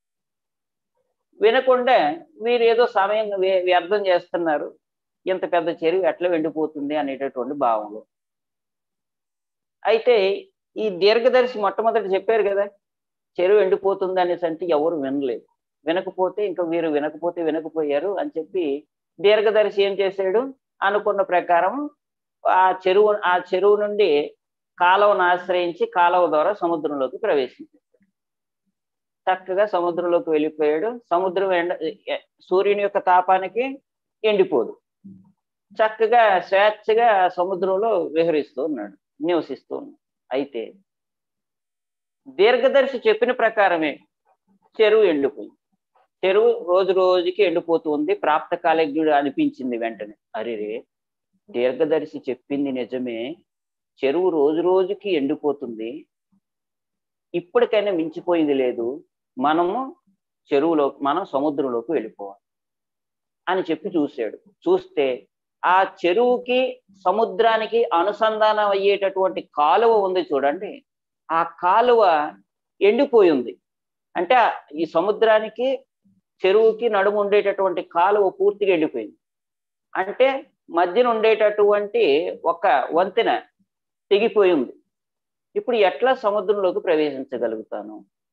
వినకుండా వీరు ఏదో సమయం వ్య- వ్యర్థం చేస్తున్నారు ఇంత పెద్ద చెరువు ఎట్లా ఎండిపోతుంది అనేటటువంటి భావంలో అయితే ఈ దీర్ఘదర్శి మొట్టమొదటి చెప్పారు కదా చెరువు ఎండిపోతుంది అనేసి అంటే ఎవరు వినలేదు వినకపోతే ఇంకా వీరు వినకపోతే వినకపోయారు అని చెప్పి దీర్ఘదర్శి ఏం చేశాడు అనుకున్న ప్రకారం ఆ చెరువు ఆ చెరువు నుండి కాలువను ఆశ్రయించి కాలువ ద్వారా సముద్రంలోకి ప్రవేశించాడు చక్కగా సముద్రంలోకి వెళ్ళిపోయాడు సముద్రం ఎండ ఎ- సూర్యుని యొక్క తాపానికి ఎండిపోదు చక్కగా స్వేచ్ఛగా సముద్రంలో విహరిస్తూ ఉన్నాడు నివసిస్తూ ఉన్నాడు అయితే దీర్ఘదర్శి చెప్పిన ప్రకారమే చెరువు ఎండిపోయింది చెరువు రోజు రోజుకి ఎండిపోతుంది ప్రాప్త కాలజ్ఞుడు అనిపించింది వెంటనే అరిరే దీర్ఘదర్శి చెప్పింది నిజమే చెరువు రోజు రోజుకి ఎండిపోతుంది ఇప్పటికైనా మించిపోయింది లేదు మనము చెరువులో మనం సముద్రంలోకి వెళ్ళిపోవాలి అని చెప్పి చూశాడు చూస్తే ఆ చెరువుకి సముద్రానికి అనుసంధానం అయ్యేటటువంటి కాలువ ఉంది చూడండి ఆ కాలువ ఎండిపోయి ఉంది అంటే ఆ ఈ సముద్రానికి చెరువుకి నడుము ఉండేటటువంటి కాలువ పూర్తిగా ఎండిపోయింది అంటే మధ్యన ఉండేటటువంటి ఒక వంతెన తెగిపోయి ఉంది ఇప్పుడు ఎట్లా సముద్రంలోకి ప్రవేశించగలుగుతాను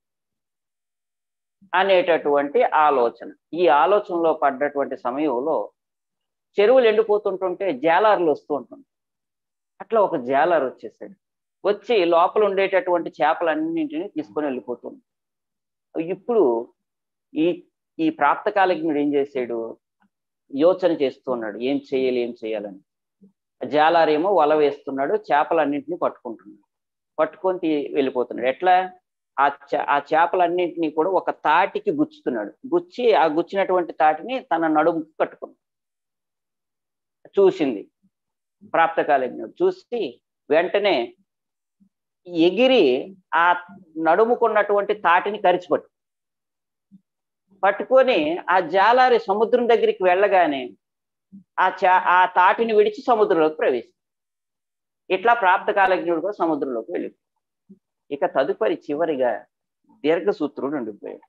అనేటటువంటి ఆలోచన ఈ ఆలోచనలో పడ్డటువంటి సమయంలో చెరువులు ఎండిపోతుంటుంటే జాలార్లు వస్తూ ఉంటుంది అట్లా ఒక జాలార్ వచ్చేసాడు వచ్చి లోపల ఉండేటటువంటి చేపలన్నింటినీ తీసుకొని వెళ్ళిపోతుంది ఇప్పుడు ఈ ఈ ప్రాప్తకాలజ్ఞుడు ఏం చేశాడు యోచన చేస్తూ ఉన్నాడు ఏం చేయాలి ఏం చేయాలని జాలారేమో వల వేస్తున్నాడు చేపలన్నింటినీ పట్టుకుంటున్నాడు పట్టుకొని తీ- వెళ్ళిపోతున్నాడు ఎట్లా ఆ చే- ఆ చేపలన్నింటినీ కూడా ఒక తాటికి గుచ్చుతున్నాడు గుచ్చి ఆ గుచ్చినటువంటి తాటిని తన నడుముకు కట్టుకున్నాడు చూసింది ప్రాప్తకాలజ్ఞుడు చూసి వెంటనే ఎగిరి ఆ నడుముకున్నటువంటి తాటిని కరిచిపట్టు పట్టుకొని ఆ జాలారి సముద్రం దగ్గరికి వెళ్ళగానే ఆ చా ఆ తాటిని విడిచి సముద్రంలోకి ప్రవేశించి ఇట్లా ప్రాప్తకాలజ్ఞుడు కూడా సముద్రంలోకి వెళ్ళి ఇక తదుపరి చివరిగా దీర్ఘసూత్రుడు ఉండిపోయాడు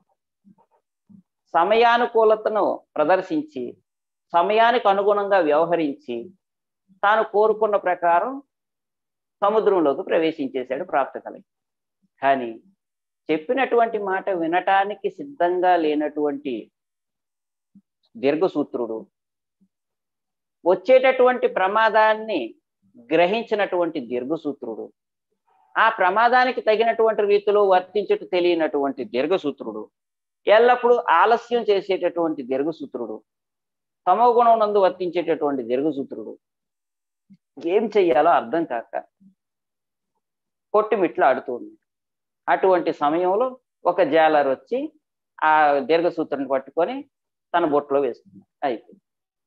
సమయానుకూలతను ప్రదర్శించి సమయానికి అనుగుణంగా వ్యవహరించి తాను కోరుకున్న ప్రకారం సముద్రంలోకి ప్రవేశించేశాడు ప్రాప్తకలకి కానీ చెప్పినటువంటి మాట వినటానికి సిద్ధంగా లేనటువంటి దీర్ఘసూత్రుడు వచ్చేటటువంటి ప్రమాదాన్ని గ్రహించినటువంటి దీర్ఘసూత్రుడు ఆ ప్రమాదానికి తగినటువంటి రీతిలో వర్తించట తెలియనటువంటి దీర్ఘసూత్రుడు ఎల్లప్పుడూ ఆలస్యం చేసేటటువంటి దీర్ఘసూత్రుడు తమో గుణం నందు వర్తించేటటువంటి దీర్ఘసూత్రుడు ఏం చెయ్యాలో అర్థం కాక కొట్టుమిట్లు ఆడుతుంది అటువంటి సమయంలో ఒక జాలర్ వచ్చి ఆ దీర్ఘసూత్రుని పట్టుకొని తన బొట్లో వేస్తుంది అయిపోయింది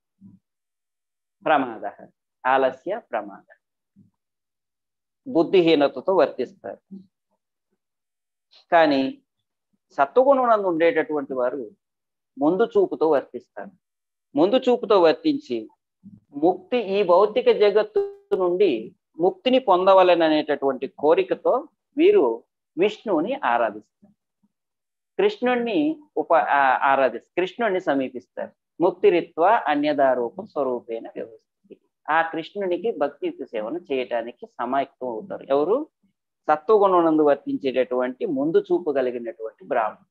ప్రమాద ఆలస్య ప్రమాద బుద్ధిహీనతతో వర్తిస్తారు కానీ సత్వగుణం ఉండేటటువంటి వారు ముందు చూపుతో వర్తిస్తారు ముందు చూపుతో వర్తించి ముక్తి ఈ భౌతిక జగత్తు నుండి ముక్తిని పొందవలననేటటువంటి కోరికతో వీరు విష్ణువుని ఆరాధిస్తారు కృష్ణుణ్ణి ఉప ఆ- ఆరాధిస్తారు కృష్ణుణ్ణి సమీపిస్తారు ముక్తిరిత్వ అన్యదారూపం స్వరూపేణ వ్యవస్థ ఆ కృష్ణునికి భక్తియుక్త సేవను చేయటానికి సమాయత్తం అవుతారు ఎవరు సత్వగుణనందు వర్తించేటటువంటి ముందు చూపు కలిగినటువంటి బ్రాహ్మణుడు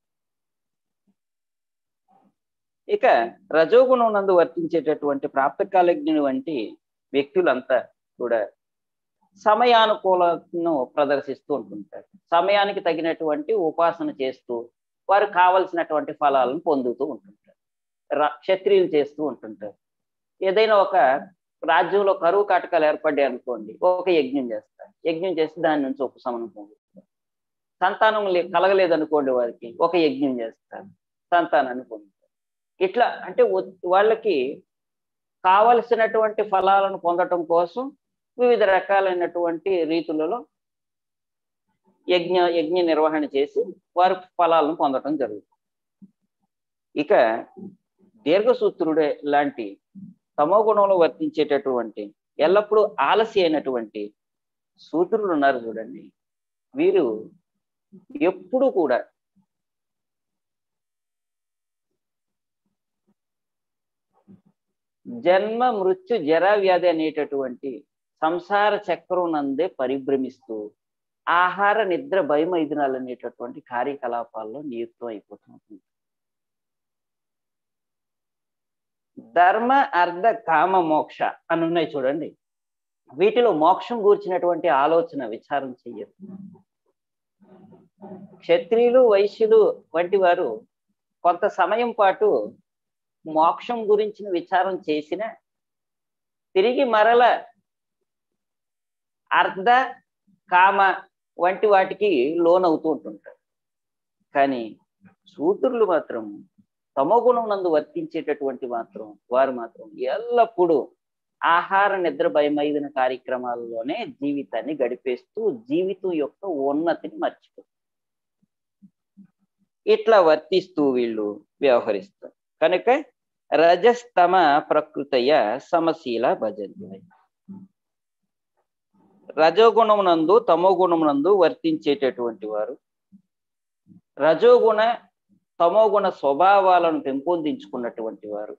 ఇక రజోగుణం నందు వర్తించేటటువంటి ప్రాప్తకాలజ్ఞుని వంటి వ్యక్తులంతా కూడా సమయానుకూలతను ప్రదర్శిస్తూ ఉంటుంటారు సమయానికి తగినటువంటి ఉపాసన చేస్తూ వారు కావలసినటువంటి ఫలాలను పొందుతూ ఉంటుంటారు ర- క్షత్రియులు చేస్తూ ఉంటుంటారు ఏదైనా ఒక రాజ్యంలో కరువు కాటకాలు ఏర్పడ్డాయి అనుకోండి ఒక యజ్ఞం చేస్తారు యజ్ఞం చేసి దాని నుంచి ఉపశమనం పొందుతారు సంతానం లే- కలగలేదనుకోండి వారికి ఒక యజ్ఞం చేస్తారు సంతానాన్ని పొందుతారు ఇట్లా అంటే ఒ- వాళ్ళకి కావలసినటువంటి ఫలాలను పొందటం కోసం వివిధ రకాలైనటువంటి రీతులలో యజ్ఞ యజ్ఞ నిర్వహణ చేసి వారు ఫలాలను పొందటం జరుగుతుంది ఇక దీర్ఘసూత్రుడే లాంటి తమో గుణంలో వర్తించేటటువంటి ఎల్లప్పుడూ ఆలస్య అయినటువంటి సూత్రులు ఉన్నారు చూడండి వీరు ఎప్పుడు కూడా జన్మ మృత్యు జరా వ్యాధి అనేటటువంటి సంసార చక్రం నందే పరిభ్రమిస్తూ ఆహార నిద్ర భయమైదునాలు అనేటటువంటి కార్యకలాపాల్లో నియుక్తం అయిపోతుంది ధర్మ అర్ధ కామ మోక్ష అని ఉన్నాయి చూడండి వీటిలో మోక్షం గూర్చినటువంటి ఆలోచన విచారం చెయ్యరు క్షత్రియులు వైశ్యులు వంటి వారు కొంత సమయం పాటు మోక్షం గురించిన విచారం చేసిన తిరిగి మరల అర్ధ కామ వంటి వాటికి లోనవుతూ ఉంటుంటారు కానీ శూద్రులు మాత్రం తమో గుణం నందు వర్తించేటటువంటి మాత్రం వారు మాత్రం ఎల్లప్పుడూ ఆహార నిద్ర భయమైదిన కార్యక్రమాల్లోనే జీవితాన్ని గడిపేస్తూ జీవితం యొక్క ఉన్నతిని మర్చిపోతారు ఇట్లా వర్తిస్తూ వీళ్ళు వ్యవహరిస్తారు కనుక రజస్తమ ప్రకృతయ సమశీల భజంతి రజోగుణమునందు తమో గుణమునందు వర్తించేటటువంటి వారు రజోగుణ తమోగుణ స్వభావాలను పెంపొందించుకున్నటువంటి వారు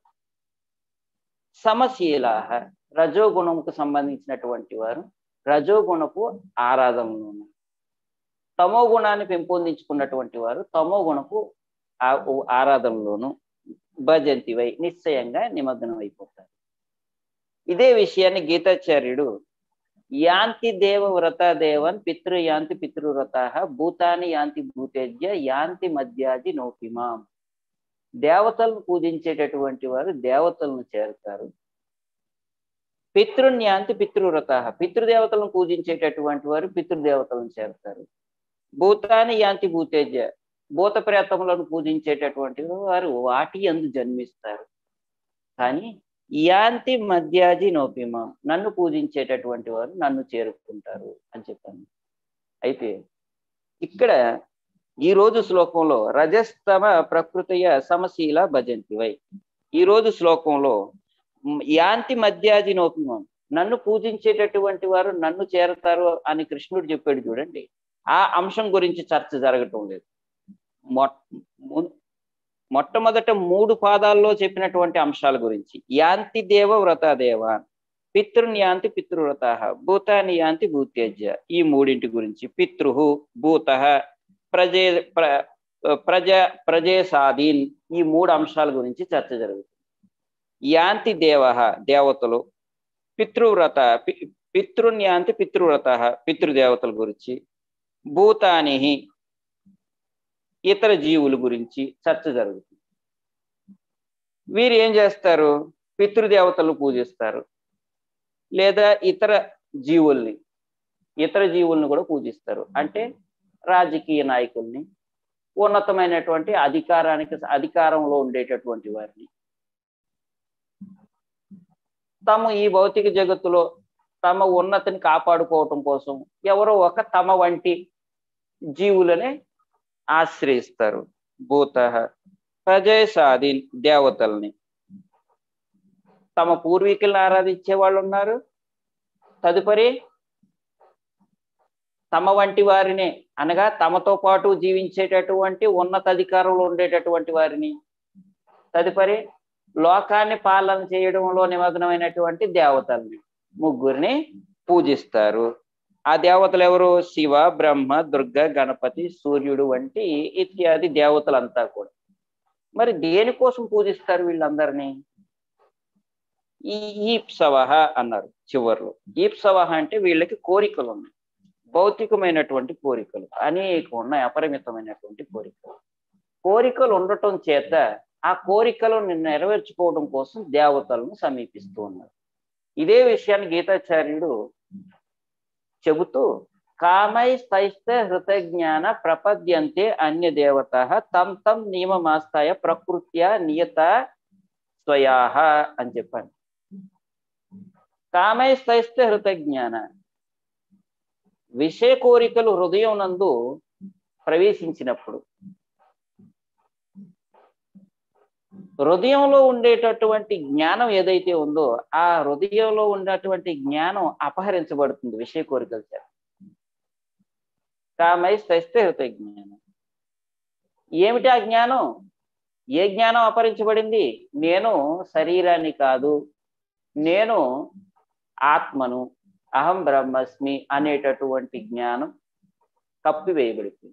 సమశీల రజోగుణముకు సంబంధించినటువంటి వారు రజోగుణపు ఆరాధనలోను తమో గుణాన్ని పెంపొందించుకున్నటువంటి వారు తమో గుణపు ఆ- ఆరాధనలోను భజంతివై నిశ్చయంగా నిమగ్నం అయిపోతారు ఇదే విషయాన్ని గీతాచార్యుడు యాంతి దేవ వ్రత దేవన్ పితృ యాంతి పితృవ్రత భూతాని యాంతి భూతేజ్య యాంతి మధ్యాది నోపిమాం దేవతలను పూజించేటటువంటి వారు దేవతలను చేరుతారు పితృన్యాంతి పితృవ్రత పితృదేవతలను పూజించేటటువంటి వారు పితృదేవతలను చేరుతారు భూతాని యాంతి భూతేజ్య భూత ప్రేతములను పూజించేటటువంటి వారు వాటి అందు జన్మిస్తారు కానీ యాంతి మధ్యాజి నోపిమం నన్ను పూజించేటటువంటి వారు నన్ను చేరుకుంటారు అని చెప్పాను అయితే ఇక్కడ ఈ రోజు శ్లోకంలో రజస్తమ ప్రకృతయ సమశీల భజంతివై ఈ రోజు శ్లోకంలో మ్, యాంతి మధ్యాజి నోపిమం నన్ను పూజించేటటువంటి వారు నన్ను చేరతారు అని కృష్ణుడు చెప్పాడు చూడండి ఆ అంశం గురించి చర్చ జరగటం లేదు మొ- ము- మొట్టమొదట మూడు పాదాల్లో చెప్పినటువంటి అంశాల గురించి యాంతి దేవ వ్రత దేవ పితృని యాంతి పితృవ్రత భూతాని యాంతి భూత్యజ్య ఈ మూడింటి గురించి పితృ భూత ప్రజే ప్ర ప్రజ ప్రజేసాదీన్ ఈ మూడు అంశాల గురించి చర్చ జరుగుతుంది యాంతి దేవ దేవతలు పితృవ్రత పి- పితృన్యాంతి పితృవ్రత పితృదేవతల గురించి భూతాని ఇతర జీవుల గురించి చర్చ జరుగుతుంది వీరు ఏం చేస్తారు పితృదేవతలను పూజిస్తారు లేదా ఇతర జీవుల్ని ఇతర జీవుల్ని కూడా పూజిస్తారు అంటే రాజకీయ నాయకుల్ని ఉన్నతమైనటువంటి అధికారానికి అధికారంలో ఉండేటటువంటి వారిని తమ ఈ భౌతిక జగత్తులో తమ ఉన్నతిని కాపాడుకోవటం కోసం ఎవరో ఒక తమ వంటి జీవులనే ఆశ్రయిస్తారు భూత ప్రజయసాదీన్ దేవతల్ని తమ పూర్వీకులను ఆరాధించే వాళ్ళు ఉన్నారు తదుపరి తమ వంటి వారిని అనగా తమతో పాటు జీవించేటటువంటి ఉన్నత అధికారంలో ఉండేటటువంటి వారిని తదుపరి లోకాన్ని పాలన చేయడంలో నిమగ్నమైనటువంటి దేవతల్ని ముగ్గురిని పూజిస్తారు ఆ దేవతలు ఎవరు శివ బ్రహ్మ దుర్గ గణపతి సూర్యుడు వంటి ఇత్యాది దేవతలంతా కూడా మరి దేనికోసం పూజిస్తారు వీళ్ళందరినీ ఈ ఈప్సవహ అన్నారు చివర్లో ఈప్సవహ అంటే వీళ్ళకి కోరికలు ఉన్నాయి భౌతికమైనటువంటి కోరికలు అనేక ఉన్నాయి అపరిమితమైనటువంటి కోరికలు కోరికలు ఉండటం చేత ఆ కోరికలను నెరవేర్చుకోవడం కోసం దేవతలను సమీపిస్తూ ఉన్నారు ఇదే విషయాన్ని గీతాచార్యుడు చెబుతూ కామై స్థైస్థ హృతజ్ఞాన ప్రపద్యంతే అన్య దేవత తం తం నియమమాస్తాయ ప్రకృత్యా నియత స్వయాహ అని చెప్పాను కామైస్తైస్తే హృతజ్ఞాన విషయ కోరికలు హృదయం నందు ప్రవేశించినప్పుడు హృదయంలో ఉండేటటువంటి జ్ఞానం ఏదైతే ఉందో ఆ హృదయంలో ఉన్నటువంటి జ్ఞానం అపహరించబడుతుంది విషయ కోరికల చేత కామైస్తైస్తే హృదయ జ్ఞానం ఏమిటి ఆ జ్ఞానం ఏ జ్ఞానం అపహరించబడింది నేను శరీరాన్ని కాదు నేను ఆత్మను అహం బ్రహ్మస్మి అనేటటువంటి జ్ఞానం కప్పివేయబడింది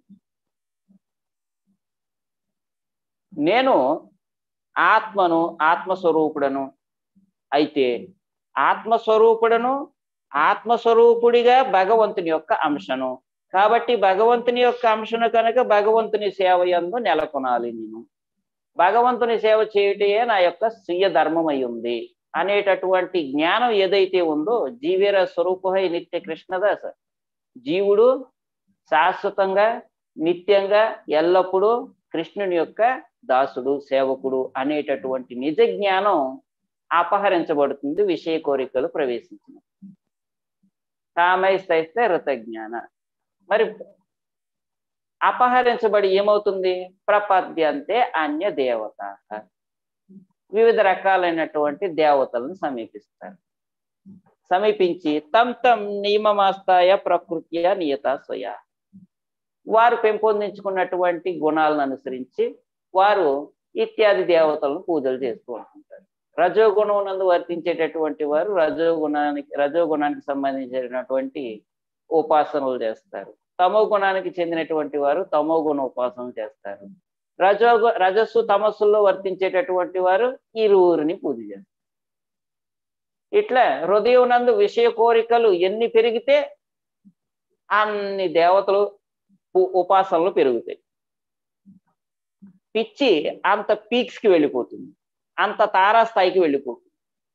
నేను ఆత్మను ఆత్మస్వరూపుడను అయితే ఆత్మస్వరూపుడను ఆత్మస్వరూపుడిగా భగవంతుని యొక్క అంశను కాబట్టి భగవంతుని యొక్క అంశను కనుక భగవంతుని సేవ యందు నెలకొనాలి నేను భగవంతుని సేవ చేయటయే నా యొక్క స్వీయ ధర్మం అయి ఉంది అనేటటువంటి జ్ఞానం ఏదైతే ఉందో జీవేర స్వరూపహై నిత్య కృష్ణదాస జీవుడు శాశ్వతంగా నిత్యంగా ఎల్లప్పుడూ కృష్ణుని యొక్క దాసుడు సేవకుడు అనేటటువంటి నిజ జ్ఞానం అపహరించబడుతుంది విషయ కోరికలు ప్రవేశించిన కామైస్తైస్తే ఋతజ్ఞాన మరి అపహరించబడి ఏమవుతుంది ప్రపద్యంతే అన్య దేవత వివిధ రకాలైనటువంటి దేవతలను సమీపిస్తారు సమీపించి తం తం నియమమాస్తాయ ప్రకృత్య నియత స్వయ వారు పెంపొందించుకున్నటువంటి గుణాలను అనుసరించి వారు ఇత్యాది దేవతలను పూజలు చేస్తూ ఉంటుంటారు రజోగుణం నందు వర్తించేటటువంటి వారు రజోగుణానికి రజోగుణానికి సంబంధించినటువంటి ఉపాసనలు చేస్తారు తమో గుణానికి చెందినటువంటి వారు తమో గుణ ఉపాసన చేస్తారు రజో రజస్సు తమస్సుల్లో వర్తించేటటువంటి వారు ఇరువురిని పూజ చేస్తారు ఇట్లా హృదయం నందు విషయ కోరికలు ఎన్ని పెరిగితే అన్ని దేవతలు ఉ- ఉపాసనలు పెరుగుతాయి పిచ్చి అంత పీక్స్ కి వెళ్ళిపోతుంది అంత తారాస్థాయికి వెళ్ళిపోతుంది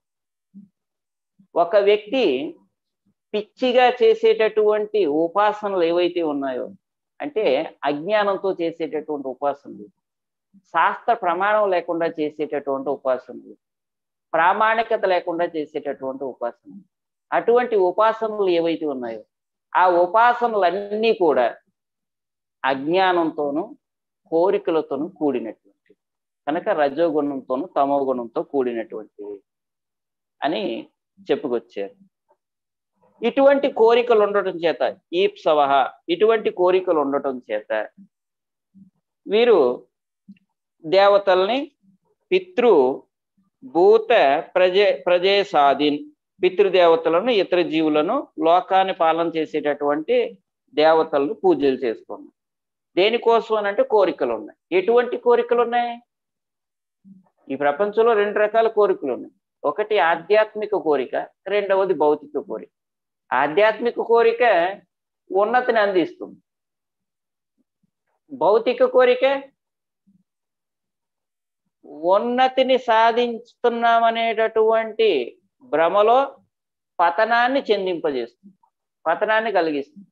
ఒక వ్యక్తి పిచ్చిగా చేసేటటువంటి ఉపాసనలు ఏవైతే ఉన్నాయో అంటే అజ్ఞానంతో చేసేటటువంటి ఉపాసనలు శాస్త్ర ప్రమాణం లేకుండా చేసేటటువంటి ఉపాసనలు ప్రామాణికత లేకుండా చేసేటటువంటి ఉపాసనలు అటువంటి ఉపాసనలు ఏవైతే ఉన్నాయో ఆ ఉపాసనలన్నీ కూడా అజ్ఞానంతోనూ కోరికలతోనూ కూడినటువంటివి కనుక రజోగుణంతోనూ తమో గుణంతో కూడినటువంటివి అని చెప్పుకొచ్చారు ఇటువంటి కోరికలు ఉండటం చేత ఈప్సవహ ఇటువంటి కోరికలు ఉండటం చేత వీరు దేవతల్ని పితృ భూత ప్రజే ప్రజేసాదిన్ పితృదేవతలను ఇతర జీవులను లోకాన్ని పాలన చేసేటటువంటి దేవతలను పూజలు చేసుకున్నాం దేనికోసం అని అంటే కోరికలు ఉన్నాయి ఎటువంటి కోరికలు ఉన్నాయి ఈ ప్రపంచంలో రెండు రకాల కోరికలు ఉన్నాయి ఒకటి ఆధ్యాత్మిక కోరిక రెండవది భౌతిక కోరిక ఆధ్యాత్మిక కోరిక ఉన్నతిని అందిస్తుంది భౌతిక కోరిక ఉన్నతిని సాధించుతున్నామనేటటువంటి భ్రమలో పతనాన్ని చెందింపజేస్తుంది పతనాన్ని కలిగిస్తుంది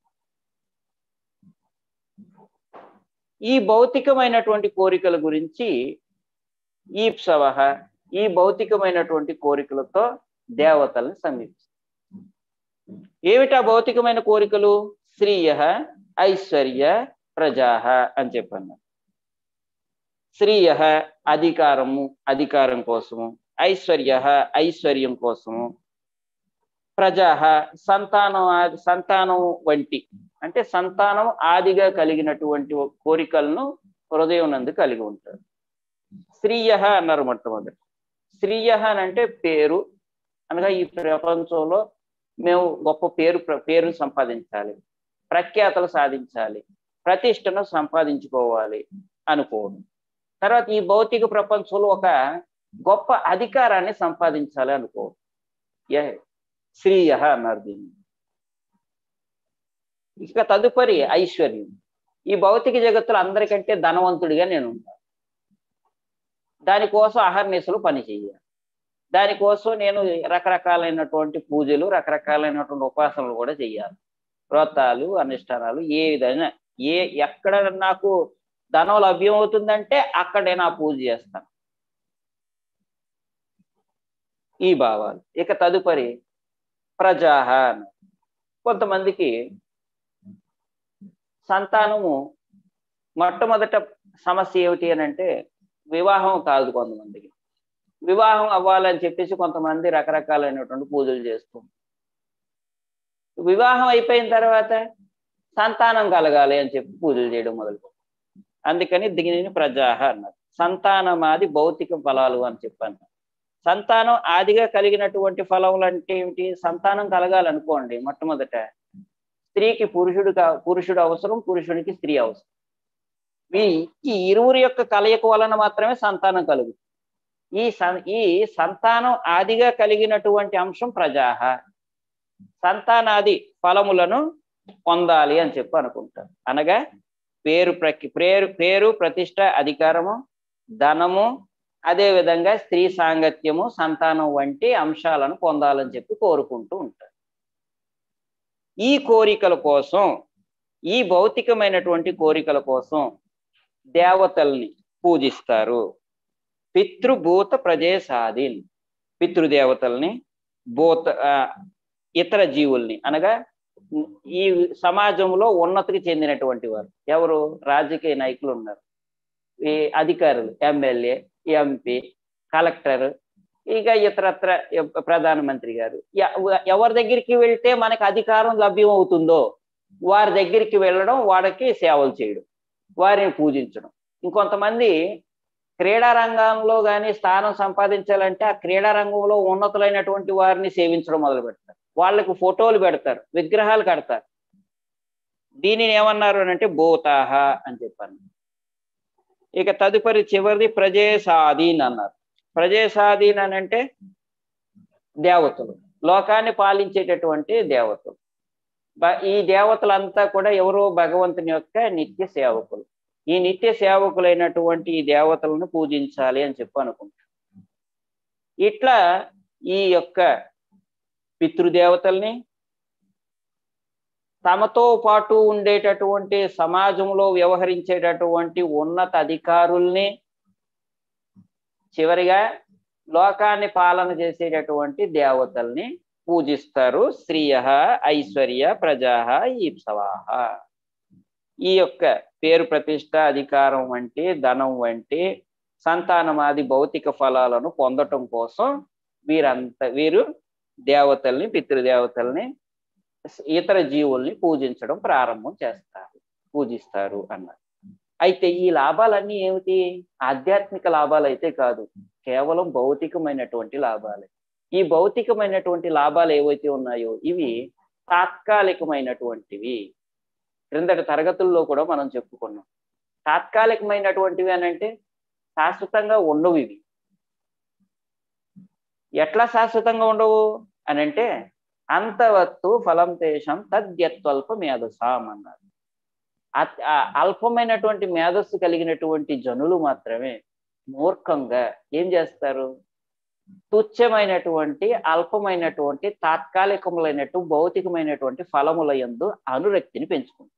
ఈ భౌతికమైనటువంటి కోరికల గురించి ఈప్సవ ఈ భౌతికమైనటువంటి కోరికలతో దేవతల్ని సమీపిస్తుంది ఏమిటా భౌతికమైన కోరికలు శ్రీయ ఐశ్వర్య ప్రజాహ అని చెప్పన్నారు శ్రీయ అధికారము అధికారం కోసము ఐశ్వర్య ఐశ్వర్యం కోసము ప్రజాహ సంతానం ఆది సంతానం వంటి అంటే సంతానం ఆదిగా కలిగినటువంటి కోరికలను హృదయం నందు కలిగి ఉంటారు శ్రీయ అన్నారు మొట్టమొదటి శ్రీయ అని అంటే పేరు అనగా ఈ ప్రపంచంలో మేము గొప్ప పేరు పేరు సంపాదించాలి ప్రఖ్యాతలు సాధించాలి ప్రతిష్టను సంపాదించుకోవాలి అనుకోవడం తర్వాత ఈ భౌతిక ప్రపంచంలో ఒక గొప్ప అధికారాన్ని సంపాదించాలి అనుకో ఏ శ్రీయ అన్నారు దీన్ని ఇక తదుపరి ఐశ్వర్యం ఈ భౌతిక జగత్తులో అందరికంటే ధనవంతుడిగా నేను ఉంటాను దానికోసం అహర్నిశలు పని చెయ్యాలి దానికోసం నేను రకరకాలైనటువంటి పూజలు రకరకాలైనటువంటి ఉపాసనలు కూడా చెయ్యాలి వ్రతాలు అనుష్ఠానాలు ఏ విధంగా ఏ ఎక్కడ నాకు ధనం లభ్యం అవుతుందంటే అక్కడే నా పూజ చేస్తాను ఈ భావాలు ఇక తదుపరి ప్రజాహ అన్నారు. కొంతమందికి సంతానము మొట్టమొదట సమస్య ఏమిటి అని అంటే వివాహం కాదు కొంతమందికి వివాహం అవ్వాలని చెప్పేసి కొంతమంది రకరకాలైనటువంటి పూజలు చేస్తూ వివాహం అయిపోయిన తర్వాత సంతానం కలగాలి అని చెప్పి పూజలు చేయడం మొదలు అందుకని దీనిని ప్రజాహ అన్నారు సంతానమాది భౌతిక ఫలాలు అని చెప్పాను సంతానం ఆదిగా కలిగినటువంటి ఫలములు అంటే ఏమిటి సంతానం కలగాలనుకోండి మొట్టమొదట స్త్రీకి పురుషుడు కా- పురుషుడు అవసరం పురుషునికి స్త్రీ అవసరం ఈ ఈ ఇరువురి యొక్క కలయిక వలన మాత్రమే సంతానం కలుగుతుంది ఈ సం- ఈ సంతానం ఆదిగా కలిగినటువంటి అంశం ప్రజాహ సంతానాది ఫలములను పొందాలి అని చెప్పి అనుకుంటారు అనగా పేరు ప్రకి పేరు పేరు ప్రతిష్ట అధికారము ధనము అదే విధంగా స్త్రీ సాంగత్యము సంతానం వంటి అంశాలను పొందాలని చెప్పి కోరుకుంటూ ఉంటారు ఈ కోరికల కోసం ఈ భౌతికమైనటువంటి కోరికల కోసం దేవతల్ని పూజిస్తారు పితృభూత ప్రజేసాదిన్ పితృదేవతల్ని భూత ఆ, ఇతర జీవుల్ని అనగా ఈ సమాజంలో ఉన్నతికి చెందినటువంటి వారు ఎవరు రాజకీయ నాయకులు ఉన్నారు ఈ అధికారులు ఎమ్మెల్యే ఎంపీ కలెక్టర్ ఇక ఇతరత్ర ఎ- ప్రధానమంత్రి గారు ఎ- ఎవరి దగ్గరికి వెళ్తే మనకి అధికారం లభ్యం అవుతుందో వారి దగ్గరికి వెళ్ళడం వాడికి సేవలు చేయడం వారిని పూజించడం ఇంకొంతమంది క్రీడా రంగంలో కానీ స్థానం సంపాదించాలంటే ఆ క్రీడా రంగంలో ఉన్నతులైనటువంటి వారిని సేవించడం మొదలు పెడతారు వాళ్ళకు ఫోటోలు పెడతారు విగ్రహాలు కడతారు దీనిని ఏమన్నారు అని అంటే భూతాహ అని చెప్పాను ఇక తదుపరి చివరిది ప్రజేసాదీన్ అన్నారు ప్రజేసాదీన్ అని అంటే దేవతలు లోకాన్ని పాలించేటటువంటి దేవతలు బ- ఈ దేవతలంతా కూడా ఎవరో భగవంతుని యొక్క నిత్య సేవకులు ఈ నిత్య సేవకులైనటువంటి ఈ దేవతలను పూజించాలి అని చెప్పి అనుకుంటారు ఇట్లా ఈ యొక్క పితృదేవతల్ని తమతో పాటు ఉండేటటువంటి సమాజంలో వ్యవహరించేటటువంటి ఉన్నత అధికారుల్ని చివరిగా లోకాన్ని పాలన చేసేటటువంటి దేవతల్ని పూజిస్తారు శ్రీయ ఐశ్వర్య ప్రజా ఈప్సవాహ ఈ యొక్క పేరు ప్రతిష్ట అధికారం వంటి ధనం వంటి సంతానమాది భౌతిక ఫలాలను పొందటం కోసం వీరంతా వీరు దేవతల్ని పితృదేవతల్ని ఇతర జీవుల్ని పూజించడం ప్రారంభం చేస్తారు పూజిస్తారు అన్నారు అయితే ఈ లాభాలన్నీ ఏమిటి ఆధ్యాత్మిక లాభాలు అయితే కాదు కేవలం భౌతికమైనటువంటి లాభాలే ఈ భౌతికమైనటువంటి లాభాలు ఏవైతే ఉన్నాయో ఇవి తాత్కాలికమైనటువంటివి క్రిందటి తరగతుల్లో కూడా మనం చెప్పుకున్నాం తాత్కాలికమైనటువంటివి అని అంటే శాశ్వతంగా ఉండవు ఇవి ఎట్లా శాశ్వతంగా ఉండవు అని అంటే అంతవత్తు ఫలం తేషం తద్యత్వల్ప మేధసాం అన్నారు అత్- ఆ అల్పమైనటువంటి మేధస్సు కలిగినటువంటి జనులు మాత్రమే మూర్ఖంగా ఏం చేస్తారు తుచ్చమైనటువంటి అల్పమైనటువంటి తాత్కాలికములైనట్టు భౌతికమైనటువంటి ఫలముల యందు అనురక్తిని పెంచుకుంటారు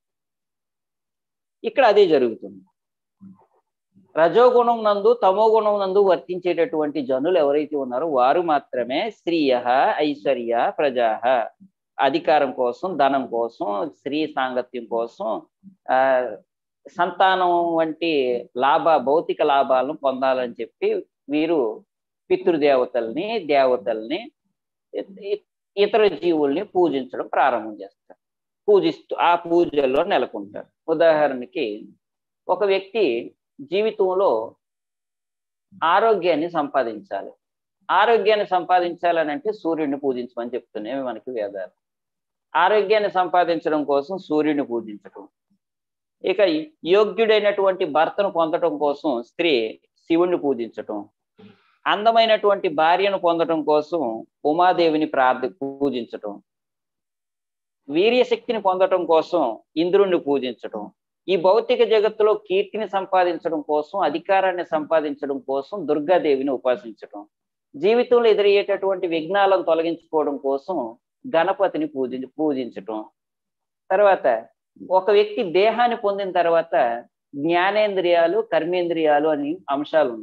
ఇక్కడ అదే జరుగుతుంది రజోగుణం నందు తమో గుణం నందు వర్తించేటటువంటి జనులు ఎవరైతే ఉన్నారో వారు మాత్రమే శ్రీయ ఐశ్వర్య ప్రజా అధికారం కోసం ధనం కోసం స్త్రీ సాంగత్యం కోసం ఆ సంతానం వంటి లాభ భౌతిక లాభాలను పొందాలని చెప్పి వీరు పితృదేవతల్ని దేవతల్ని ఇ- ఇ- ఇతర జీవుల్ని పూజించడం ప్రారంభం చేస్తారు పూజిస్తూ ఆ పూజల్లో నెలకొంటారు ఉదాహరణకి ఒక వ్యక్తి జీవితంలో ఆరోగ్యాన్ని సంపాదించాలి ఆరోగ్యాన్ని సంపాదించాలని అంటే సూర్యుడిని పూజించమని చెప్తున్నాయి మనకి వేదాలు ఆరోగ్యాన్ని సంపాదించడం కోసం సూర్యుడిని పూజించటం ఇక యోగ్యుడైనటువంటి భర్తను పొందటం కోసం స్త్రీ శివుణ్ణి పూజించటం అందమైనటువంటి భార్యను పొందటం కోసం ఉమాదేవిని ప్రార్థి పూజించటం వీర్యశక్తిని పొందటం కోసం ఇంద్రుణ్ణి పూజించటం ఈ భౌతిక జగత్తులో కీర్తిని సంపాదించడం కోసం అధికారాన్ని సంపాదించడం కోసం దుర్గాదేవిని ఉపాసించటం జీవితంలో ఎదురయ్యేటటువంటి విఘ్నాలను తొలగించుకోవడం కోసం గణపతిని పూజి పూజించటం తర్వాత ఒక వ్యక్తి దేహాన్ని పొందిన తర్వాత జ్ఞానేంద్రియాలు కర్మేంద్రియాలు అని అంశాలు ఉన్నాయి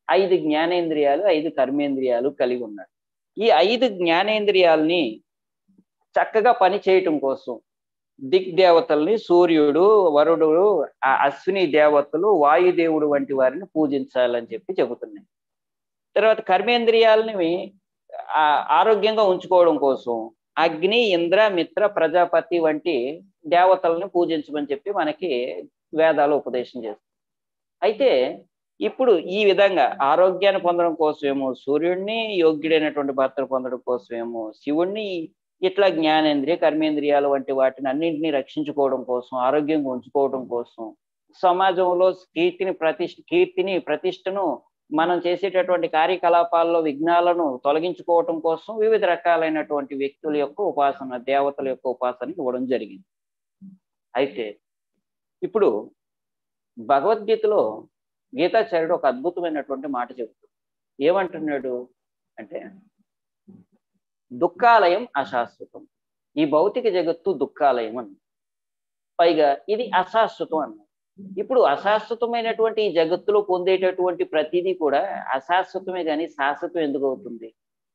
ఐదు జ్ఞానేంద్రియాలు ఐదు కర్మేంద్రియాలు కలిగి ఉన్నాడు ఈ ఐదు జ్ఞానేంద్రియాలని చక్కగా పని చేయటం కోసం దిగ్దేవతల్ని సూర్యుడు వరుడు ఆ అశ్విని దేవతలు వాయుదేవుడు వంటి వారిని పూజించాలని చెప్పి చెబుతున్నాయి తర్వాత కర్మేంద్రియాలని ఆ ఆరోగ్యంగా ఉంచుకోవడం కోసం అగ్ని ఇంద్ర మిత్ర ప్రజాపతి వంటి దేవతలను పూజించమని చెప్పి మనకి వేదాలు ఉపదేశం చేస్తాయి అయితే ఇప్పుడు ఈ విధంగా ఆరోగ్యాన్ని పొందడం కోసమేమో సూర్యుడిని యోగ్యుడైనటువంటి భర్తను పొందడం కోసమేమో శివుణ్ణి ఇట్లా జ్ఞానేంద్రియ కర్మేంద్రియాలు వంటి వాటిని అన్నింటినీ రక్షించుకోవడం కోసం ఆరోగ్యంగా ఉంచుకోవడం కోసం సమాజంలో కీర్తిని ప్రతిష్ఠ కీర్తిని ప్రతిష్టను మనం చేసేటటువంటి కార్యకలాపాల్లో విఘ్నాలను తొలగించుకోవటం కోసం వివిధ రకాలైనటువంటి వ్యక్తుల యొక్క ఉపాసన దేవతల యొక్క ఉపాసన ఇవ్వడం జరిగింది అయితే ఇప్పుడు భగవద్గీతలో గీతాచార్యుడు ఒక అద్భుతమైనటువంటి మాట చెబుతాడు ఏమంటున్నాడు అంటే దుఃఖాలయం అశాశ్వతం ఈ భౌతిక జగత్తు దుఃఖాలయం అని పైగా ఇది అశాశ్వతం అన్న ఇప్పుడు అశాశ్వతమైనటువంటి ఈ జగత్తులో పొందేటటువంటి ప్రతిదీ కూడా అశాశ్వతమే కానీ శాశ్వతం ఎందుకు అవుతుంది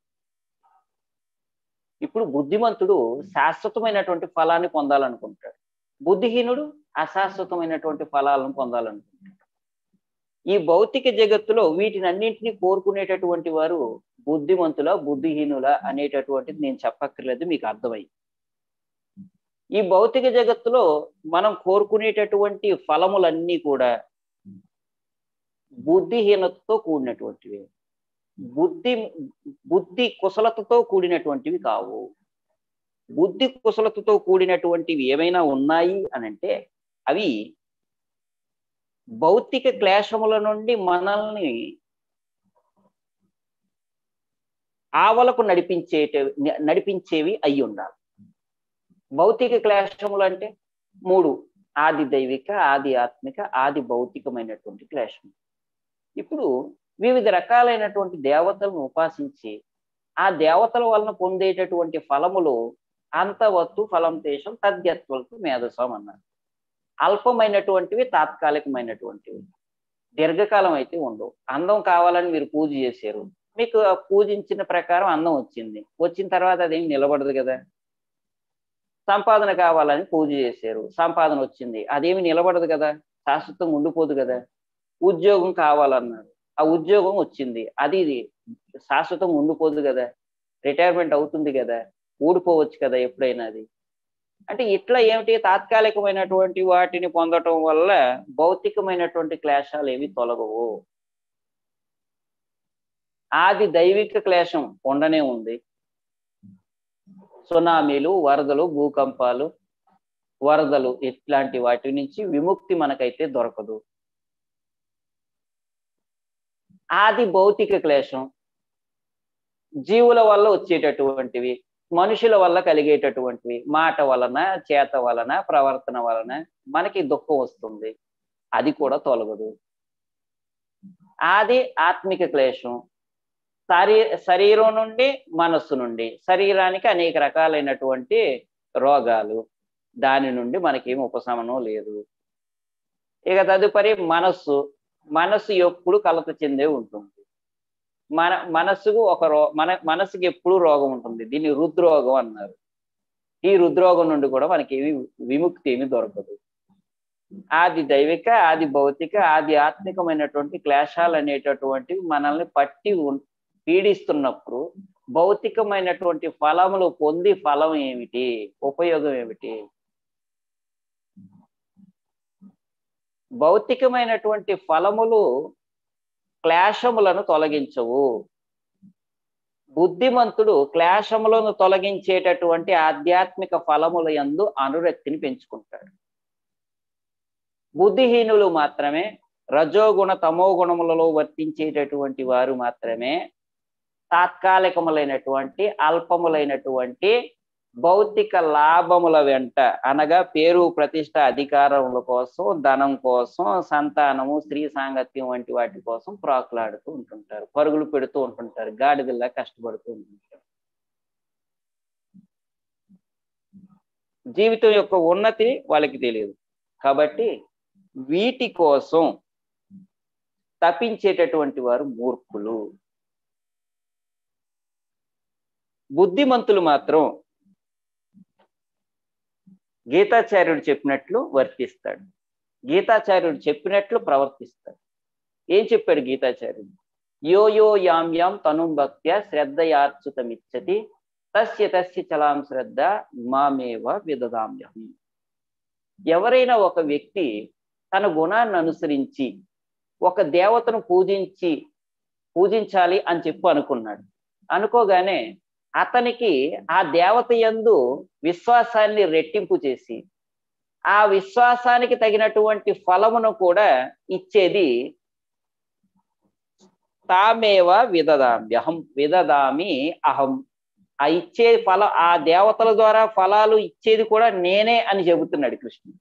ఇప్పుడు బుద్ధిమంతుడు శాశ్వతమైనటువంటి ఫలాన్ని పొందాలనుకుంటాడు బుద్ధిహీనుడు అశాశ్వతమైనటువంటి ఫలాలను పొందాలనుకుంటాడు ఈ భౌతిక జగత్తులో వీటిని అన్నింటినీ కోరుకునేటటువంటి వారు బుద్ధిమంతుల బుద్ధిహీనుల అనేటటువంటిది నేను చెప్పక్కర్లేదు మీకు అర్థమై ఈ భౌతిక జగత్తులో మనం కోరుకునేటటువంటి ఫలములన్నీ కూడా బుద్ధిహీనతతో కూడినటువంటివి బుద్ధి బుద్ధి కుశలతతో కూడినటువంటివి కావు బుద్ధి కుశలతతో కూడినటువంటివి ఏమైనా ఉన్నాయి అని అంటే అవి భౌతిక క్లేశముల నుండి మనల్ని ఆవలకు నడిపించేట నడిపించేవి అయి ఉండాలి భౌతిక క్లేశములు అంటే మూడు ఆది దైవిక ఆది ఆత్మిక ఆది భౌతికమైనటువంటి క్లేశం ఇప్పుడు వివిధ రకాలైనటువంటి దేవతలను ఉపాసించి ఆ దేవతల వలన పొందేటటువంటి ఫలములు అంతవత్తు ఫలం దేశం తద్యత్వలకు మేధసం అన్నారు అల్పమైనటువంటివి తాత్కాలికమైనటువంటివి దీర్ఘకాలం అయితే ఉండవు అందం కావాలని మీరు పూజ చేశారు మీకు ఆ పూజించిన ప్రకారం అందం వచ్చింది వచ్చిన తర్వాత అదేమి నిలబడదు కదా సంపాదన కావాలని పూజ చేశారు సంపాదన వచ్చింది అదేమి నిలబడదు కదా శాశ్వతంగా ఉండిపోదు కదా ఉద్యోగం కావాలన్నారు ఆ ఉద్యోగం వచ్చింది అది ఇది శాశ్వతంగా ఉండిపోదు కదా రిటైర్మెంట్ అవుతుంది కదా ఊడిపోవచ్చు కదా ఎప్పుడైనా అది అంటే ఇట్లా ఏమిటి తాత్కాలికమైనటువంటి వాటిని పొందటం వల్ల భౌతికమైనటువంటి క్లేశాలు ఏవి తొలగవు ఆది దైవిక క్లేశం ఉండనే ఉంది సునామీలు వరదలు భూకంపాలు వరదలు ఇట్లాంటి వాటి నుంచి విముక్తి మనకైతే దొరకదు ఆది భౌతిక క్లేశం జీవుల వల్ల వచ్చేటటువంటివి మనుషుల వల్ల కలిగేటటువంటివి మాట వలన చేత వలన ప్రవర్తన వలన మనకి దుఃఖం వస్తుంది అది కూడా తొలగదు ఆది ఆత్మిక క్లేశం శరీ శరీరం నుండి మనస్సు నుండి శరీరానికి అనేక రకాలైనటువంటి రోగాలు దాని నుండి మనకేం ఉపశమనం లేదు ఇక తదుపరి మనస్సు మనస్సు ఎప్పుడు కలత చెందే ఉంటుంది మన మనస్సుకు ఒక రో మన మనసుకి ఎప్పుడు రోగం ఉంటుంది దీన్ని రుద్రోగం అన్నారు ఈ రుద్రోగం నుండి కూడా మనకి ఏమి విముక్తి ఏమి దొరకదు ఆది దైవిక ఆది భౌతిక ఆది ఆత్మికమైనటువంటి క్లేశాలు అనేటటువంటివి మనల్ని పట్టి ఉన్- పీడిస్తున్నప్పుడు భౌతికమైనటువంటి ఫలములు పొంది ఫలం ఏమిటి ఉపయోగం ఏమిటి భౌతికమైనటువంటి ఫలములు క్లేశములను తొలగించవు బుద్ధిమంతుడు క్లేశములను తొలగించేటటువంటి ఆధ్యాత్మిక ఫలముల యందు అనురక్తిని పెంచుకుంటాడు బుద్ధిహీనులు మాత్రమే రజోగుణ తమో గుణములలో వర్తించేటటువంటి వారు మాత్రమే తాత్కాలికములైనటువంటి అల్పములైనటువంటి భౌతిక లాభముల వెంట అనగా పేరు ప్రతిష్ట అధికారముల కోసం ధనం కోసం సంతానము స్త్రీ సాంగత్యం వంటి వాటి కోసం ప్రాకులాడుతూ ఉంటుంటారు పరుగులు పెడుతూ ఉంటుంటారు గాడిదల్లా కష్టపడుతూ ఉంటుంటారు జీవితం యొక్క ఉన్నతి వాళ్ళకి తెలియదు కాబట్టి వీటి కోసం తపించేటటువంటి వారు మూర్ఖులు బుద్ధిమంతులు మాత్రం గీతాచార్యుడు చెప్పినట్లు వర్తిస్తాడు గీతాచార్యుడు చెప్పినట్లు ప్రవర్తిస్తాడు ఏం చెప్పాడు గీతాచార్యుడు యో యో యాం యాం తనుం భక్త్య శ్రద్ధయార్చుతమిచ్చతి తస్య తస్య చలాం శ్రద్ధ మామేవ విదదామ్యహం ఎవరైనా ఒక వ్యక్తి తన గుణాన్ని అనుసరించి ఒక దేవతను పూజించి పూజించాలి అని చెప్పి అనుకున్నాడు అనుకోగానే అతనికి ఆ దేవత యందు విశ్వాసాన్ని రెట్టింపు చేసి ఆ విశ్వాసానికి తగినటువంటి ఫలమును కూడా ఇచ్చేది తామేవ విదదామ్యహం విదదామి అహం ఆ ఇచ్చే ఫల ఆ దేవతల ద్వారా ఫలాలు ఇచ్చేది కూడా నేనే అని చెబుతున్నాడు కృష్ణుడు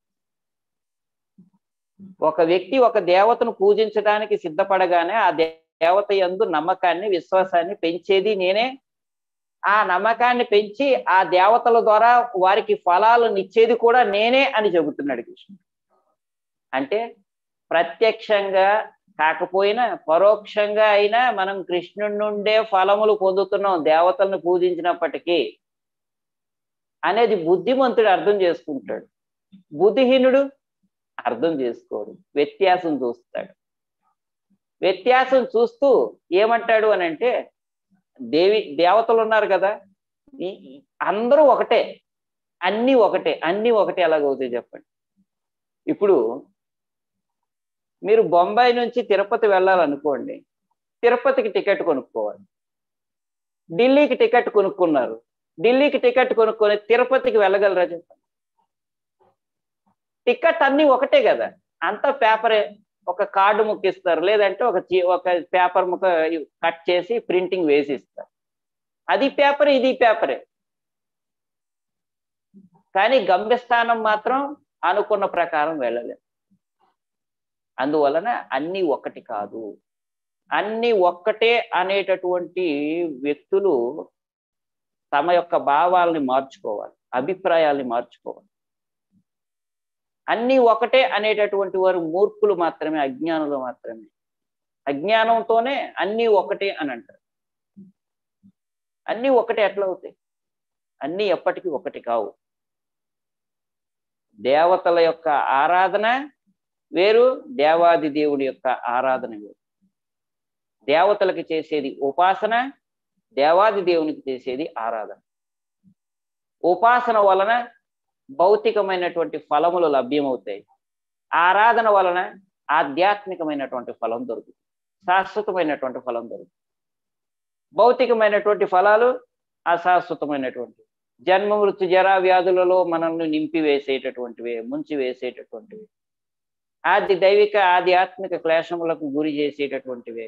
ఒక వ్యక్తి ఒక దేవతను పూజించడానికి సిద్ధపడగానే ఆ దేవత యందు నమ్మకాన్ని విశ్వాసాన్ని పెంచేది నేనే ఆ నమ్మకాన్ని పెంచి ఆ దేవతల ద్వారా వారికి ఫలాలను ఇచ్చేది కూడా నేనే అని చెబుతున్నాడు కృష్ణుడు అంటే ప్రత్యక్షంగా కాకపోయినా పరోక్షంగా అయినా మనం కృష్ణుడి నుండే ఫలములు పొందుతున్నాం దేవతలను పూజించినప్పటికీ అనేది బుద్ధిమంతుడు అర్థం చేసుకుంటాడు బుద్ధిహీనుడు అర్థం చేసుకోడు వ్యత్యాసం చూస్తాడు వ్యత్యాసం చూస్తూ ఏమంటాడు అని అంటే దేవి దేవతలు ఉన్నారు కదా ఈ ఈ- అందరూ ఒకటే అన్నీ ఒకటే అన్నీ ఒకటే ఎలాగవుతాయి చెప్పండి ఇప్పుడు మీరు బొంబాయి నుంచి తిరుపతి వెళ్ళాలనుకోండి తిరుపతికి టికెట్ కొనుక్కోవాలి ఢిల్లీకి టికెట్ కొనుక్కున్నారు ఢిల్లీకి టికెట్ కొనుక్కొని తిరుపతికి వెళ్ళగలరా చెప్పండి టికెట్ అన్ని ఒకటే కదా అంతా పేపరే ఒక కార్డు ముక్కిస్తారు లేదంటే ఒక చి- ఒక పేపర్ ముక్క కట్ చేసి ప్రింటింగ్ వేసి ఇస్తారు అది పేపర్ ఇది పేపరే కానీ గమ్యస్థానం మాత్రం అనుకున్న ప్రకారం వెళ్ళలేదు అందువలన అన్ని ఒకటి కాదు అన్ని ఒక్కటే అనేటటువంటి వ్యక్తులు తమ యొక్క భావాలని మార్చుకోవాలి అభిప్రాయాల్ని మార్చుకోవాలి అన్ని ఒకటే అనేటటువంటి వారు మూర్ఖులు మాత్రమే అజ్ఞానులు మాత్రమే అజ్ఞానంతోనే అన్ని ఒకటే అని అంటారు అన్ని ఒకటే ఎట్లా అవుతాయి అన్ని ఎప్పటికీ ఒకటి కావు దేవతల యొక్క ఆరాధన వేరు దేవాది దేవుడి యొక్క ఆరాధన వేరు దేవతలకు చేసేది ఉపాసన దేవాది దేవునికి చేసేది ఆరాధన ఉపాసన వలన భౌతికమైనటువంటి ఫలములు లభ్యమవుతాయి ఆరాధన వలన ఆధ్యాత్మికమైనటువంటి ఫలం దొరుకుతుంది శాశ్వతమైనటువంటి ఫలం దొరుకుతుంది భౌతికమైనటువంటి ఫలాలు అశాశ్వతమైనటువంటి జన్మ మృత్యు జరా వ్యాధులలో మనల్ని నింపి వేసేటటువంటివే ముంచి వేసేటటువంటివి ఆది దైవిక ఆధ్యాత్మిక క్లేశములకు గురి చేసేటటువంటివే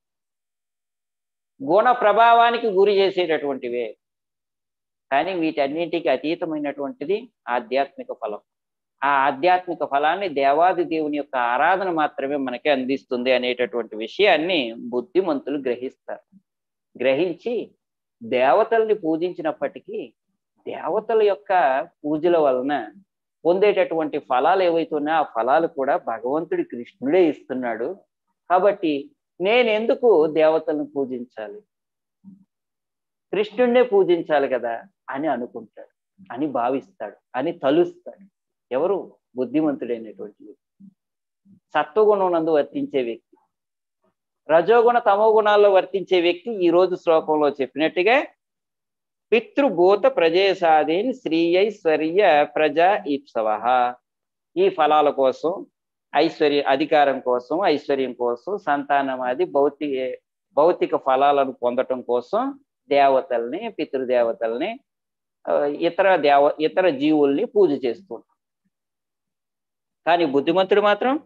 గుణ ప్రభావానికి గురి చేసేటటువంటివే కానీ వీటన్నిటికీ అతీతమైనటువంటిది ఆధ్యాత్మిక ఫలం ఆ ఆధ్యాత్మిక ఫలాన్ని దేవాది దేవుని యొక్క ఆరాధన మాత్రమే మనకి అందిస్తుంది అనేటటువంటి విషయాన్ని బుద్ధిమంతులు గ్రహిస్తారు గ్రహించి దేవతల్ని పూజించినప్పటికీ దేవతల యొక్క పూజల వలన పొందేటటువంటి ఫలాలు ఏవైతే ఉన్నాయో ఆ ఫలాలు కూడా భగవంతుడి కృష్ణుడే ఇస్తున్నాడు కాబట్టి నేను ఎందుకు దేవతలను పూజించాలి కృష్ణుడినే పూజించాలి కదా అని అనుకుంటాడు అని భావిస్తాడు అని తలుస్తాడు ఎవరు బుద్ధిమంతుడైనటువంటి వ్యక్తి సత్వగుణం నందు వర్తించే వ్యక్తి రజోగుణ తమో గుణాల్లో వర్తించే వ్యక్తి ఈ రోజు శ్లోకంలో చెప్పినట్టుగా పితృభూత ప్రజేసాదీన్ శ్రీయైశ్వర్య ప్రజా ఈప్సవ ఈ ఫలాల కోసం ఐశ్వర్య అధికారం కోసం ఐశ్వర్యం కోసం సంతానం అది భౌతిక భౌతిక ఫలాలను పొందటం కోసం దేవతల్ని పితృదేవతల్ని ఆ, ఇతర దేవ ఇతర జీవుల్ని పూజ చేస్తుంటాం కానీ బుద్ధిమంతుడు మాత్రం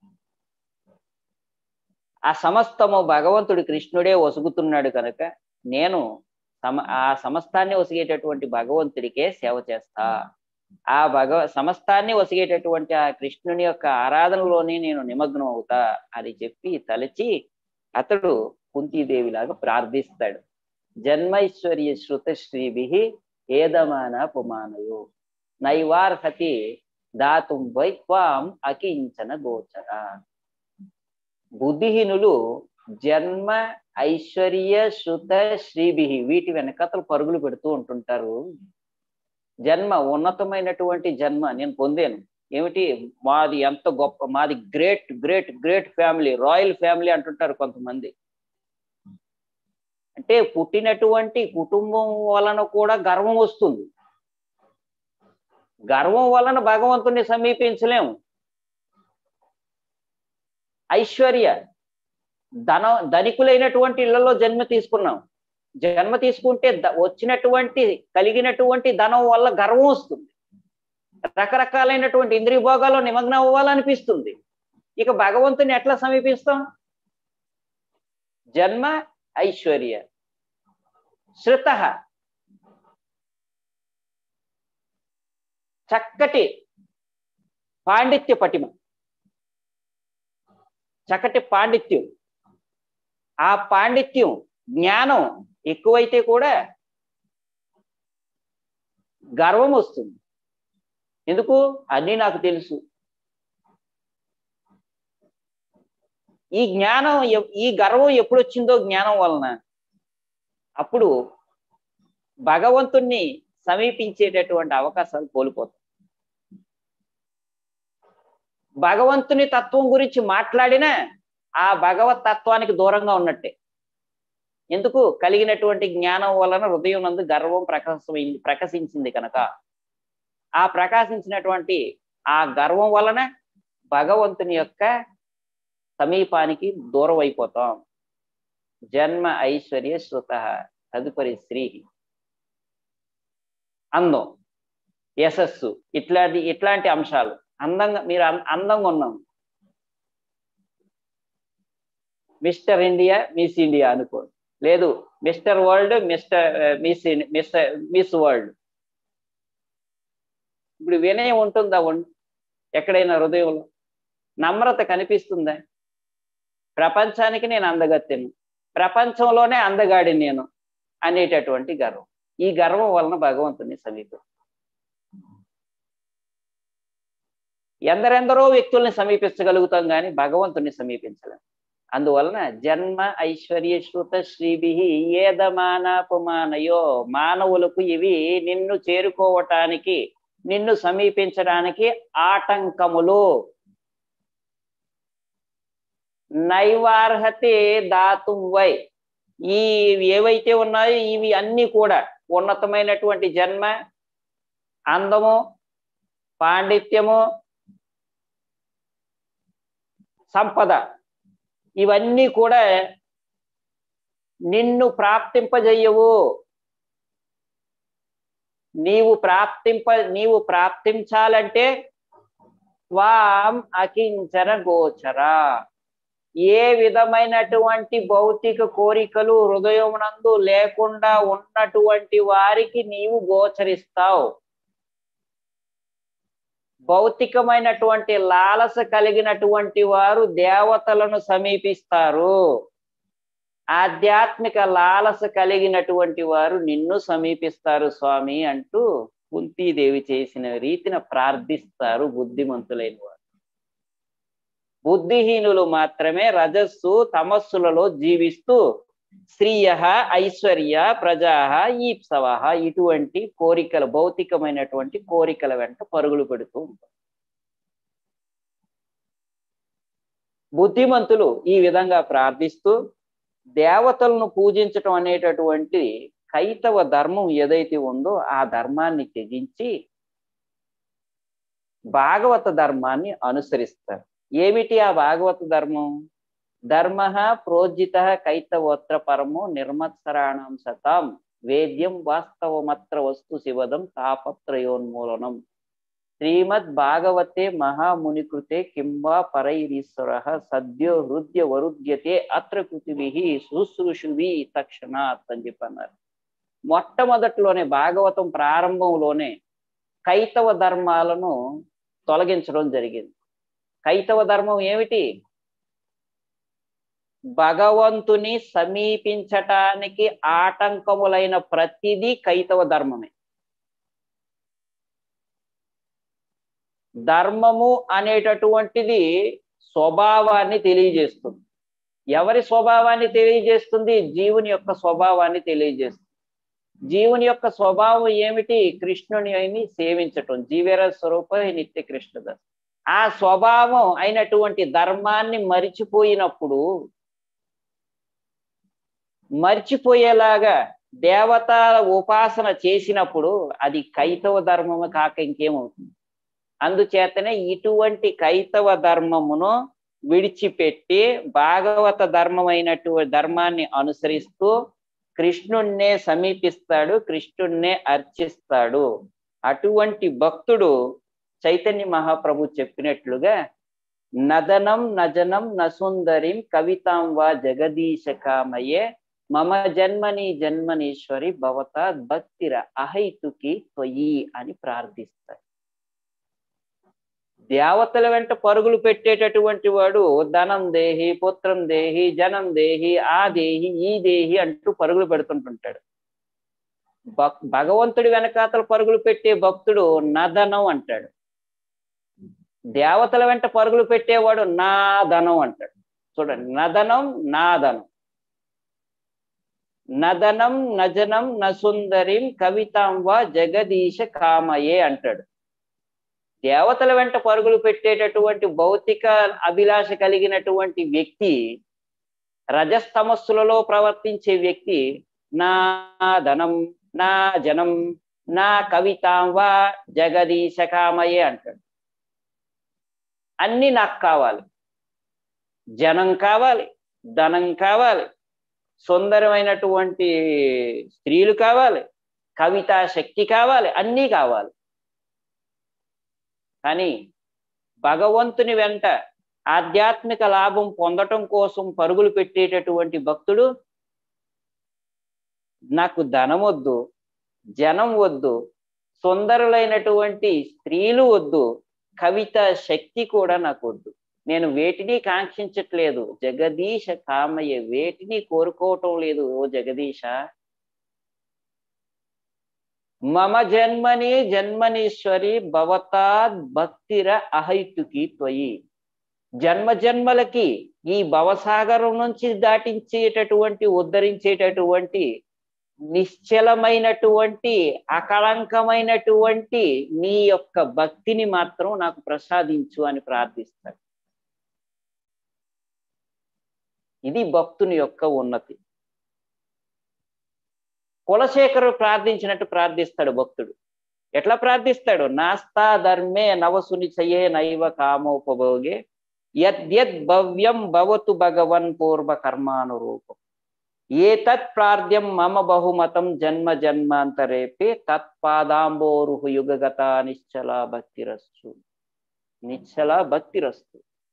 ఆ సమస్తము భగవంతుడు కృష్ణుడే వసుగుతున్నాడు కనుక నేను సమ ఆ సమస్తాన్ని వసిగేటటువంటి భగవంతుడికే సేవ చేస్తా ఆ భగవ సమస్తాన్ని వసిగేటటువంటి ఆ కృష్ణుని యొక్క ఆరాధనలోనే నేను నిమగ్నం అవుతా అని చెప్పి తలచి అతడు కుంతీదేవిలాగా ప్రార్థిస్తాడు జన్మైశ్వర్య శృత శ్రీభి ఏదమాన పుమానయు నైవార్హతి దాతుం వైత్వాం అకించన గోచర బుద్ధిహీనులు జన్మ ఐశ్వర్య శృత శ్రీభి వీటి వెనకతలు పరుగులు పెడుతూ ఉంటుంటారు జన్మ ఉన్నతమైనటువంటి జన్మ నేను పొందాను ఏమిటి మాది ఎంత గొప్ప మాది great great great family royal family అంటుంటారు కొంతమంది అంటే పుట్టినటువంటి కుటుంబం వలన కూడా గర్వం వస్తుంది గర్వం వలన భగవంతుని సమీపించలేము ఐశ్వర్య ధన ధనికులైనటువంటి ఇళ్లలో జన్మ తీసుకున్నాం జన్మ తీసుకుంటే ద- వచ్చినటువంటి కలిగినటువంటి ధనం వల్ల గర్వం వస్తుంది రకరకాలైనటువంటి ఇంద్రియ భోగాల్లో నిమగ్నం అవ్వాలనిపిస్తుంది ఇక భగవంతుని ఎట్లా సమీపిస్తాం జన్మ ఐశ్వర్య శృత చక్కటి పాండిత్య పటిమ చక్కటి పాండిత్యం ఆ పాండిత్యం జ్ఞానం ఎక్కువైతే కూడా గర్వం వస్తుంది ఎందుకు అన్నీ నాకు తెలుసు ఈ జ్ఞానం ఎ- ఈ గర్వం ఎప్పుడు వచ్చిందో జ్ఞానం వలన అప్పుడు భగవంతుణ్ణి సమీపించేటటువంటి అవకాశాలు కోల్పోతాం భగవంతుని తత్వం గురించి మాట్లాడినా ఆ భగవత్ తత్వానికి దూరంగా ఉన్నట్టే ఎందుకు కలిగినటువంటి జ్ఞానం వలన హృదయం నందు గర్వం ప్రకాశమైంది ప్రకాశించింది కనుక ఆ ప్రకాశించినటువంటి ఆ గర్వం వలన భగవంతుని యొక్క సమీపానికి దూరం అయిపోతాం జన్మ ఐశ్వర్య శృత తదుపరి స్త్రీ అందం యశస్సు ఇట్లాంటి ఇట్లాంటి అంశాలు అందంగా మీరు అం- అందంగా ఉన్నాం మిస్టర్ ఇండియా మిస్ ఇండియా అనుకో లేదు mister world mister miss mister miss world ఇప్పుడు వినయం ఉంటుందా ఉం- ఎక్కడైనా హృదయంలో నమ్రత కనిపిస్తుందా ప్రపంచానికి నేను అందగత్తెను ప్రపంచంలోనే అందగాడి నేను అనేటటువంటి గర్వం ఈ గర్వం వలన భగవంతుని సమీపం ఎందరెందరో వ్యక్తుల్ని సమీపించగలుగుతాం కానీ భగవంతుని సమీపించలేం అందువలన జన్మ ఐశ్వర్య శృత శ్రీభి ఏదమానాపమానయో మానవులకు ఇవి నిన్ను చేరుకోవటానికి నిన్ను సమీపించడానికి ఆటంకములు నైవార్హతే దాతుం వై ఈ ఏవైతే ఉన్నాయో ఇవి అన్ని కూడా ఉన్నతమైనటువంటి జన్మ అందము పాండిత్యము సంపద ఇవన్నీ కూడా నిన్ను ప్రాప్తింపజేయవు నీవు ప్రాప్తింప నీవు ప్రాప్తించాలంటే త్వాం అకించన గోచర ఏ విధమైనటువంటి భౌతిక కోరికలు హృదయమునందు లేకుండా ఉన్నటువంటి వారికి నీవు గోచరిస్తావు భౌతికమైనటువంటి లాలస కలిగినటువంటి వారు దేవతలను సమీపిస్తారు ఆధ్యాత్మిక లాలస కలిగినటువంటి వారు నిన్ను సమీపిస్తారు స్వామి అంటూ కుంతీదేవి చేసిన రీతిన ప్రార్థిస్తారు బుద్ధిమంతులైన వారు బుద్ధిహీనులు మాత్రమే రజస్సు తమస్సులలో జీవిస్తూ శ్రీయ ఐశ్వర్య ప్రజా ఈప్సవ ఇటువంటి కోరికల భౌతికమైనటువంటి కోరికల వెంట పరుగులు పెడుతూ ఉంటారు బుద్ధిమంతులు ఈ విధంగా ప్రార్థిస్తూ దేవతలను పూజించటం అనేటటువంటి కైతవ ధర్మం ఏదైతే ఉందో ఆ ధర్మాన్ని త్యజించి భాగవత ధర్మాన్ని అనుసరిస్తారు ఏమిటి ఆ భాగవత ధర్మం ధర్మ ప్రోజిత కైతవోత్ర పరమో నిర్మత్సరాణం సతాం వేద్యం వాస్తవమత్ర వస్తు శివదం తాపత్రయోన్మూలనం శ్రీమద్ భాగవతే మహామునికృతే కింవా పరైరీశ్వర సద్యో హృదయ వరుద్యతే అత్ర కృతిభి శుశ్రూషువి తక్షణాత్ అని చెప్పి అన్నారు మొట్టమొదట్లోనే భాగవతం ప్రారంభంలోనే కైతవ ధర్మాలను తొలగించడం జరిగింది కైతవ ధర్మం ఏమిటి భగవంతుని సమీపించటానికి ఆటంకములైన ప్రతిదీ కైతవ ధర్మమే ధర్మము అనేటటువంటిది స్వభావాన్ని తెలియజేస్తుంది ఎవరి స్వభావాన్ని తెలియజేస్తుంది జీవుని యొక్క స్వభావాన్ని తెలియజేస్తుంది జీవుని యొక్క స్వభావం ఏమిటి కృష్ణుని అయిని సేవించటం జీవేర స్వరూప నిత్య కృష్ణదాస్ ఆ స్వభావం అయినటువంటి ధర్మాన్ని మరిచిపోయినప్పుడు మర్చిపోయేలాగా దేవత ఉపాసన చేసినప్పుడు అది కైతవ ధర్మము కాక ఇంకేమవుతుంది అందుచేతనే ఇటువంటి కైతవ ధర్మమును విడిచిపెట్టి భాగవత ధర్మమైనటువంటి ధర్మాన్ని అనుసరిస్తూ కృష్ణుణ్ణే సమీపిస్తాడు కృష్ణుణ్ణే అర్చిస్తాడు అటువంటి భక్తుడు చైతన్య మహాప్రభు చెప్పినట్లుగా నదనం నజనం నసుందరిం కవితాం వా జగదీశ కామయే మమ జన్మని జన్మనీశ్వరి భవత భక్తిర అహైతుకి త్వయి అని ప్రార్థిస్తాడు దేవతల వెంట పరుగులు పెట్టేటటువంటి వాడు ధనం దేహి పుత్రం దేహి జనం దేహి ఆ దేహి ఈ దేహి అంటూ పరుగులు పెడుతుంటుంటాడు భక్- భగవంతుడి వెనకాతల పరుగులు పెట్టే భక్తుడు నదనం అంటాడు దేవతల వెంట పరుగులు పెట్టేవాడు నా ధనం అంటాడు చూడండి నదనం నా ధనం నదనం నజనం నసుందరిం కవితాం వా జగదీశ కామయే అంటాడు దేవతల వెంట పరుగులు పెట్టేటటువంటి భౌతిక అభిలాష కలిగినటువంటి వ్యక్తి రజస్తమస్సులలో ప్రవర్తించే వ్యక్తి నా ధనం నా జనం నా కవితాం వా జగదీశ కామయే అంటాడు అన్ని నాకు కావాలి జనం కావాలి ధనం కావాలి సుందరమైనటువంటి స్త్రీలు కావాలి కవితా శక్తి కావాలి అన్నీ కావాలి కానీ భగవంతుని వెంట ఆధ్యాత్మిక లాభం పొందటం కోసం పరుగులు పెట్టేటటువంటి భక్తుడు నాకు ధనం వద్దు జనం వద్దు సుందరులైనటువంటి స్త్రీలు వద్దు కవిత శక్తి కూడా నాకు వద్దు నేను వేటిని కాంక్షించట్లేదు జగదీశ కామయ్య వేటిని కోరుకోవటం లేదు ఓ జగదీశ మమ జన్మని జన్మనీశ్వరి భవతాద్ భక్తిర అహైతుకి త్వయి జన్మ జన్మలకి ఈ భవసాగరం నుంచి దాటించేటటువంటి ఉద్ధరించేటటువంటి నిశ్చలమైనటువంటి అకళంకమైనటువంటి నీ యొక్క భక్తిని మాత్రం నాకు ప్రసాదించు అని ప్రార్థిస్తాడు ఇది భక్తుని యొక్క ఉన్నతి కులశేఖరుడు ప్రార్థించినట్టు ప్రార్థిస్తాడు భక్తుడు ఎట్లా ప్రార్థిస్తాడు నాస్తా ధర్మే నవసునిచయే నైవ కామోపభోగే యద్యద్ భవ్యం భవతు భగవన్ పూర్వ కర్మానురూపం ఏతత్ ప్రార్థ్యం మమ బహుమతం జన్మ జన్మాంతరేపే తత్పాదాంబోరుహు యుగగత నిశ్చల భక్తిరస్సు నిశ్చల భక్తిరస్తు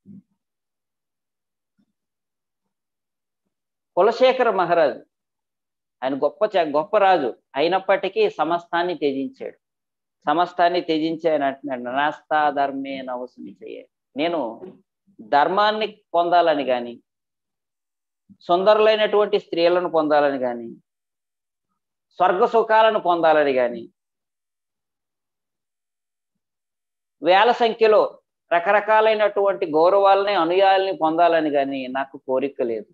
కులశేఖర మహారాజు ఆయన గొప్ప చ- గొప్ప రాజు అయినప్పటికీ సమస్తాన్ని త్యజించాడు సమస్తాన్ని త్యజించి ఆయన అంటున్నాడు నాస్తా ధర్మే నవసుని చేయ నేను ధర్మాన్ని పొందాలని గాని సుందరులైనటువంటి స్త్రీలను పొందాలని గాని స్వర్గ సుఖాలను పొందాలని గాని వేల సంఖ్యలో రకరకాలైనటువంటి గౌరవాలని అనుయాలని పొందాలని గాని నాకు కోరిక లేదు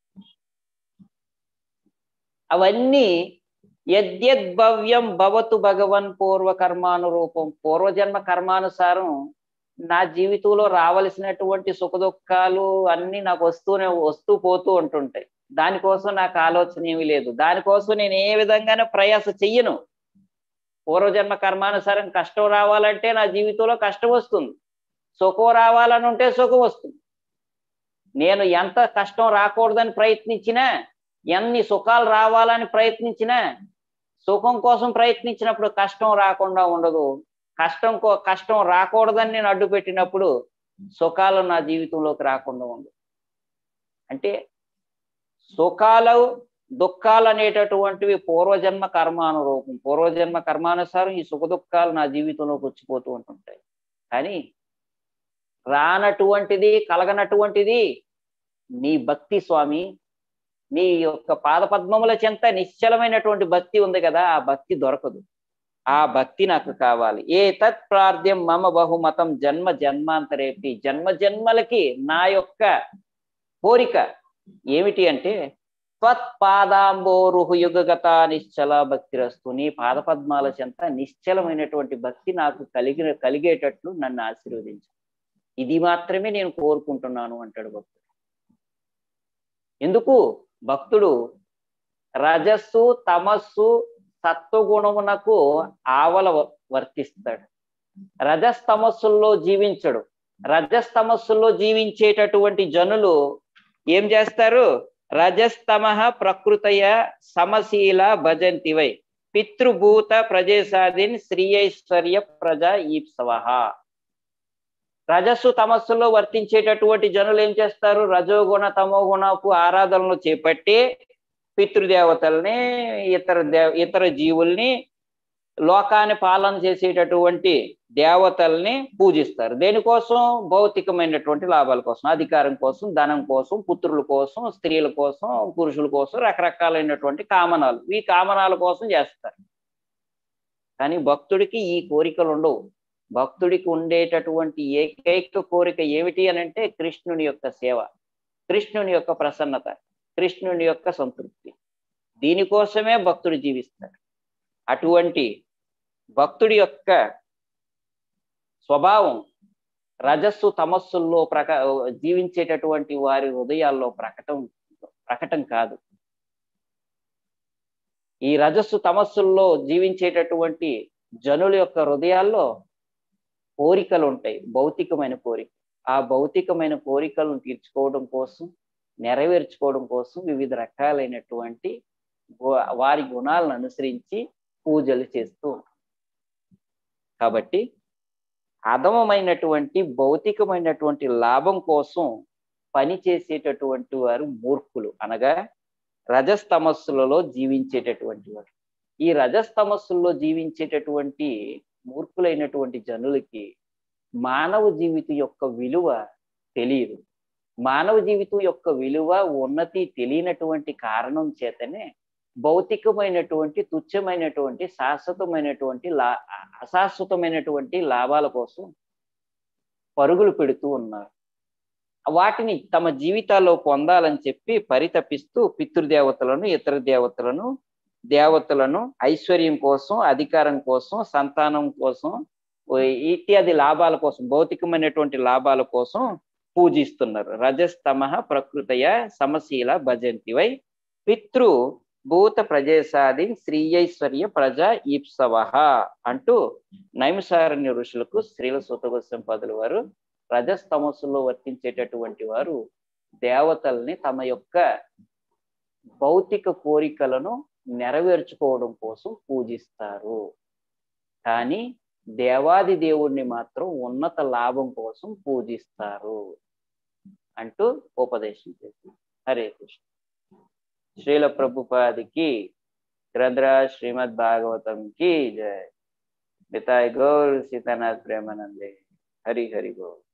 అవన్నీ యద్యద్భవ్యం భవతు భగవన్ పూర్వ కర్మానురూపం పూర్వజన్మ కర్మానుసారం నా జీవితంలో రావలసినటువంటి సుఖ దుఃఖాలు అన్ని నాకు వస్తూనే వస్తూ పోతూ ఉంటుంటాయి దానికోసం నాకు ఆలోచన ఏమీ లేదు దానికోసం నేను ఏ విధంగానే ప్రయాస చెయ్యను పూర్వజన్మ కర్మానుసారం కష్టం రావాలంటే నా జీవితంలో కష్టం వస్తుంది సుఖం రావాలని ఉంటే సుఖం వస్తుంది నేను ఎంత కష్టం రాకూడదని ప్రయత్నించినా ఎన్ని సుఖాలు రావాలని ప్రయత్నించినా సుఖం కోసం ప్రయత్నించినప్పుడు కష్టం రాకుండా ఉండదు కష్టం కో కష్టం రాకూడదని నేను అడ్డు పెట్టినప్పుడు సుఖాలు నా జీవితంలోకి రాకుండా ఉండదు అంటే సుఖాలు దుఃఖాలు అనేటటువంటివి పూర్వజన్మ కర్మానురూపం పూర్వజన్మ కర్మానుసారం ఈ సుఖ దుఃఖాలు నా జీవితంలోకి వచ్చిపోతూ ఉంటుంటాయి కానీ రానటువంటిది కలగనటువంటిది నీ భక్తి స్వామి నీ యొక్క పాదపద్మముల చెంత నిశ్చలమైనటువంటి భక్తి ఉంది కదా ఆ భక్తి దొరకదు ఆ భక్తి నాకు కావాలి ఏ తత్ ప్రార్థ్యం మమ బహుమతం జన్మ జన్మాంతరేపి జన్మ జన్మలకి నా యొక్క కోరిక ఏమిటి అంటే త్వత్పాదాంబోరుహు యుగగత నిశ్చల భక్తిరస్తు నీ పాదపద్మాల చెంత నిశ్చలమైనటువంటి భక్తి నాకు కలిగిన కలిగేటట్లు నన్ను ఆశీర్వదించు ఇది మాత్రమే నేను కోరుకుంటున్నాను అంటాడు భక్తుడు ఎందుకు భక్తుడు రజస్సు తమస్సు సత్వగుణమునకు ఆవల వ- వర్తిస్తాడు రజస్తమస్సుల్లో జీవించడు రజస్తమస్సుల్లో జీవించేటటువంటి జనులు ఏం చేస్తారు రజస్తమ ప్రకృతయ సమశీల భజంతివై పితృభూత ప్రజేశాదిన్ శ్రీయైశ్వర్య ప్రజా ఈప్సవ రజస్సు తమస్సులో వర్తించేటటువంటి జనులు ఏం చేస్తారు రజోగుణ తమోగుణపు ఆరాధనలు చేపట్టి పితృదేవతల్ని ఇతర దేవ ఇతర జీవుల్ని లోకాన్ని పాలన చేసేటటువంటి దేవతల్ని పూజిస్తారు దేనికోసం భౌతికమైనటువంటి లాభాల కోసం అధికారం కోసం ధనం కోసం పుత్రుల కోసం స్త్రీల కోసం పురుషుల కోసం రకరకాలైనటువంటి కామనాలు ఈ కామనాల కోసం చేస్తారు కానీ భక్తుడికి ఈ కోరికలు ఉండవు భక్తుడికి ఉండేటటువంటి ఏకైక కోరిక ఏమిటి అని అంటే కృష్ణుని యొక్క సేవ కృష్ణుని యొక్క ప్రసన్నత కృష్ణుని యొక్క సంతృప్తి దీనికోసమే భక్తుడు జీవిస్తాడు అటువంటి భక్తుడి యొక్క స్వభావం రజస్సు తమస్సుల్లో ప్రక జీవించేటటువంటి వారి హృదయాల్లో ప్రకటం ప్రకటం కాదు ఈ రజస్సు తమస్సుల్లో జీవించేటటువంటి జనుల యొక్క హృదయాల్లో కోరికలు ఉంటాయి భౌతికమైన కోరిక ఆ భౌతికమైన కోరికలను తీర్చుకోవడం కోసం నెరవేర్చుకోవడం కోసం వివిధ రకాలైనటువంటి గు- వారి గుణాలను అనుసరించి పూజలు చేస్తూ ఉంటారు కాబట్టి అధమమైనటువంటి భౌతికమైనటువంటి లాభం కోసం పని చేసేటటువంటి వారు మూర్ఖులు అనగా రజస్తమస్సులలో జీవించేటటువంటి వారు ఈ రజస్తమస్సుల్లో జీవించేటటువంటి మూర్ఖులైనటువంటి జనులకి మానవ జీవితం యొక్క విలువ తెలియదు మానవ జీవితం యొక్క విలువ ఉన్నతి తెలియనటువంటి కారణం చేతనే భౌతికమైనటువంటి తుచ్చమైనటువంటి శాశ్వతమైనటువంటి లా అశాశ్వతమైనటువంటి లాభాల కోసం పరుగులు పెడుతూ ఉన్నారు వాటిని తమ జీవితాల్లో పొందాలని చెప్పి పరితపిస్తూ పితృదేవతలను ఇతర దేవతలను దేవతలను ఐశ్వర్యం కోసం అధికారం కోసం సంతానం కోసం ఓ ఇత్యాది లాభాల కోసం భౌతికమైనటువంటి లాభాల కోసం పూజిస్తున్నారు రజస్తమ ప్రకృతయ సమశీల భజంతివై పితృ భూత ప్రజేశాది శ్రీయైశ్వర్య ప్రజ ఈప్సవ అంటూ నైమిసారణ్య ఋషులకు శ్రీల సుతగోసంపదులు వారు రజస్తమస్సులో వర్తించేటటువంటి వారు దేవతల్ని తమ యొక్క భౌతిక కోరికలను నెరవేర్చుకోవడం కోసం పూజిస్తారు కానీ దేవాది దేవుణ్ణి మాత్రం ఉన్నత లాభం కోసం పూజిస్తారు అంటూ ఉపదేశం చేసింది హరే కృష్ణ శ్రీల ప్రభుపాదికి గ్రంథ శ్రీమద్ భాగవతం కి జయ పితాయ్ గౌర్ సీతానాథ్ ప్రేమానందే హరి హరి గౌర్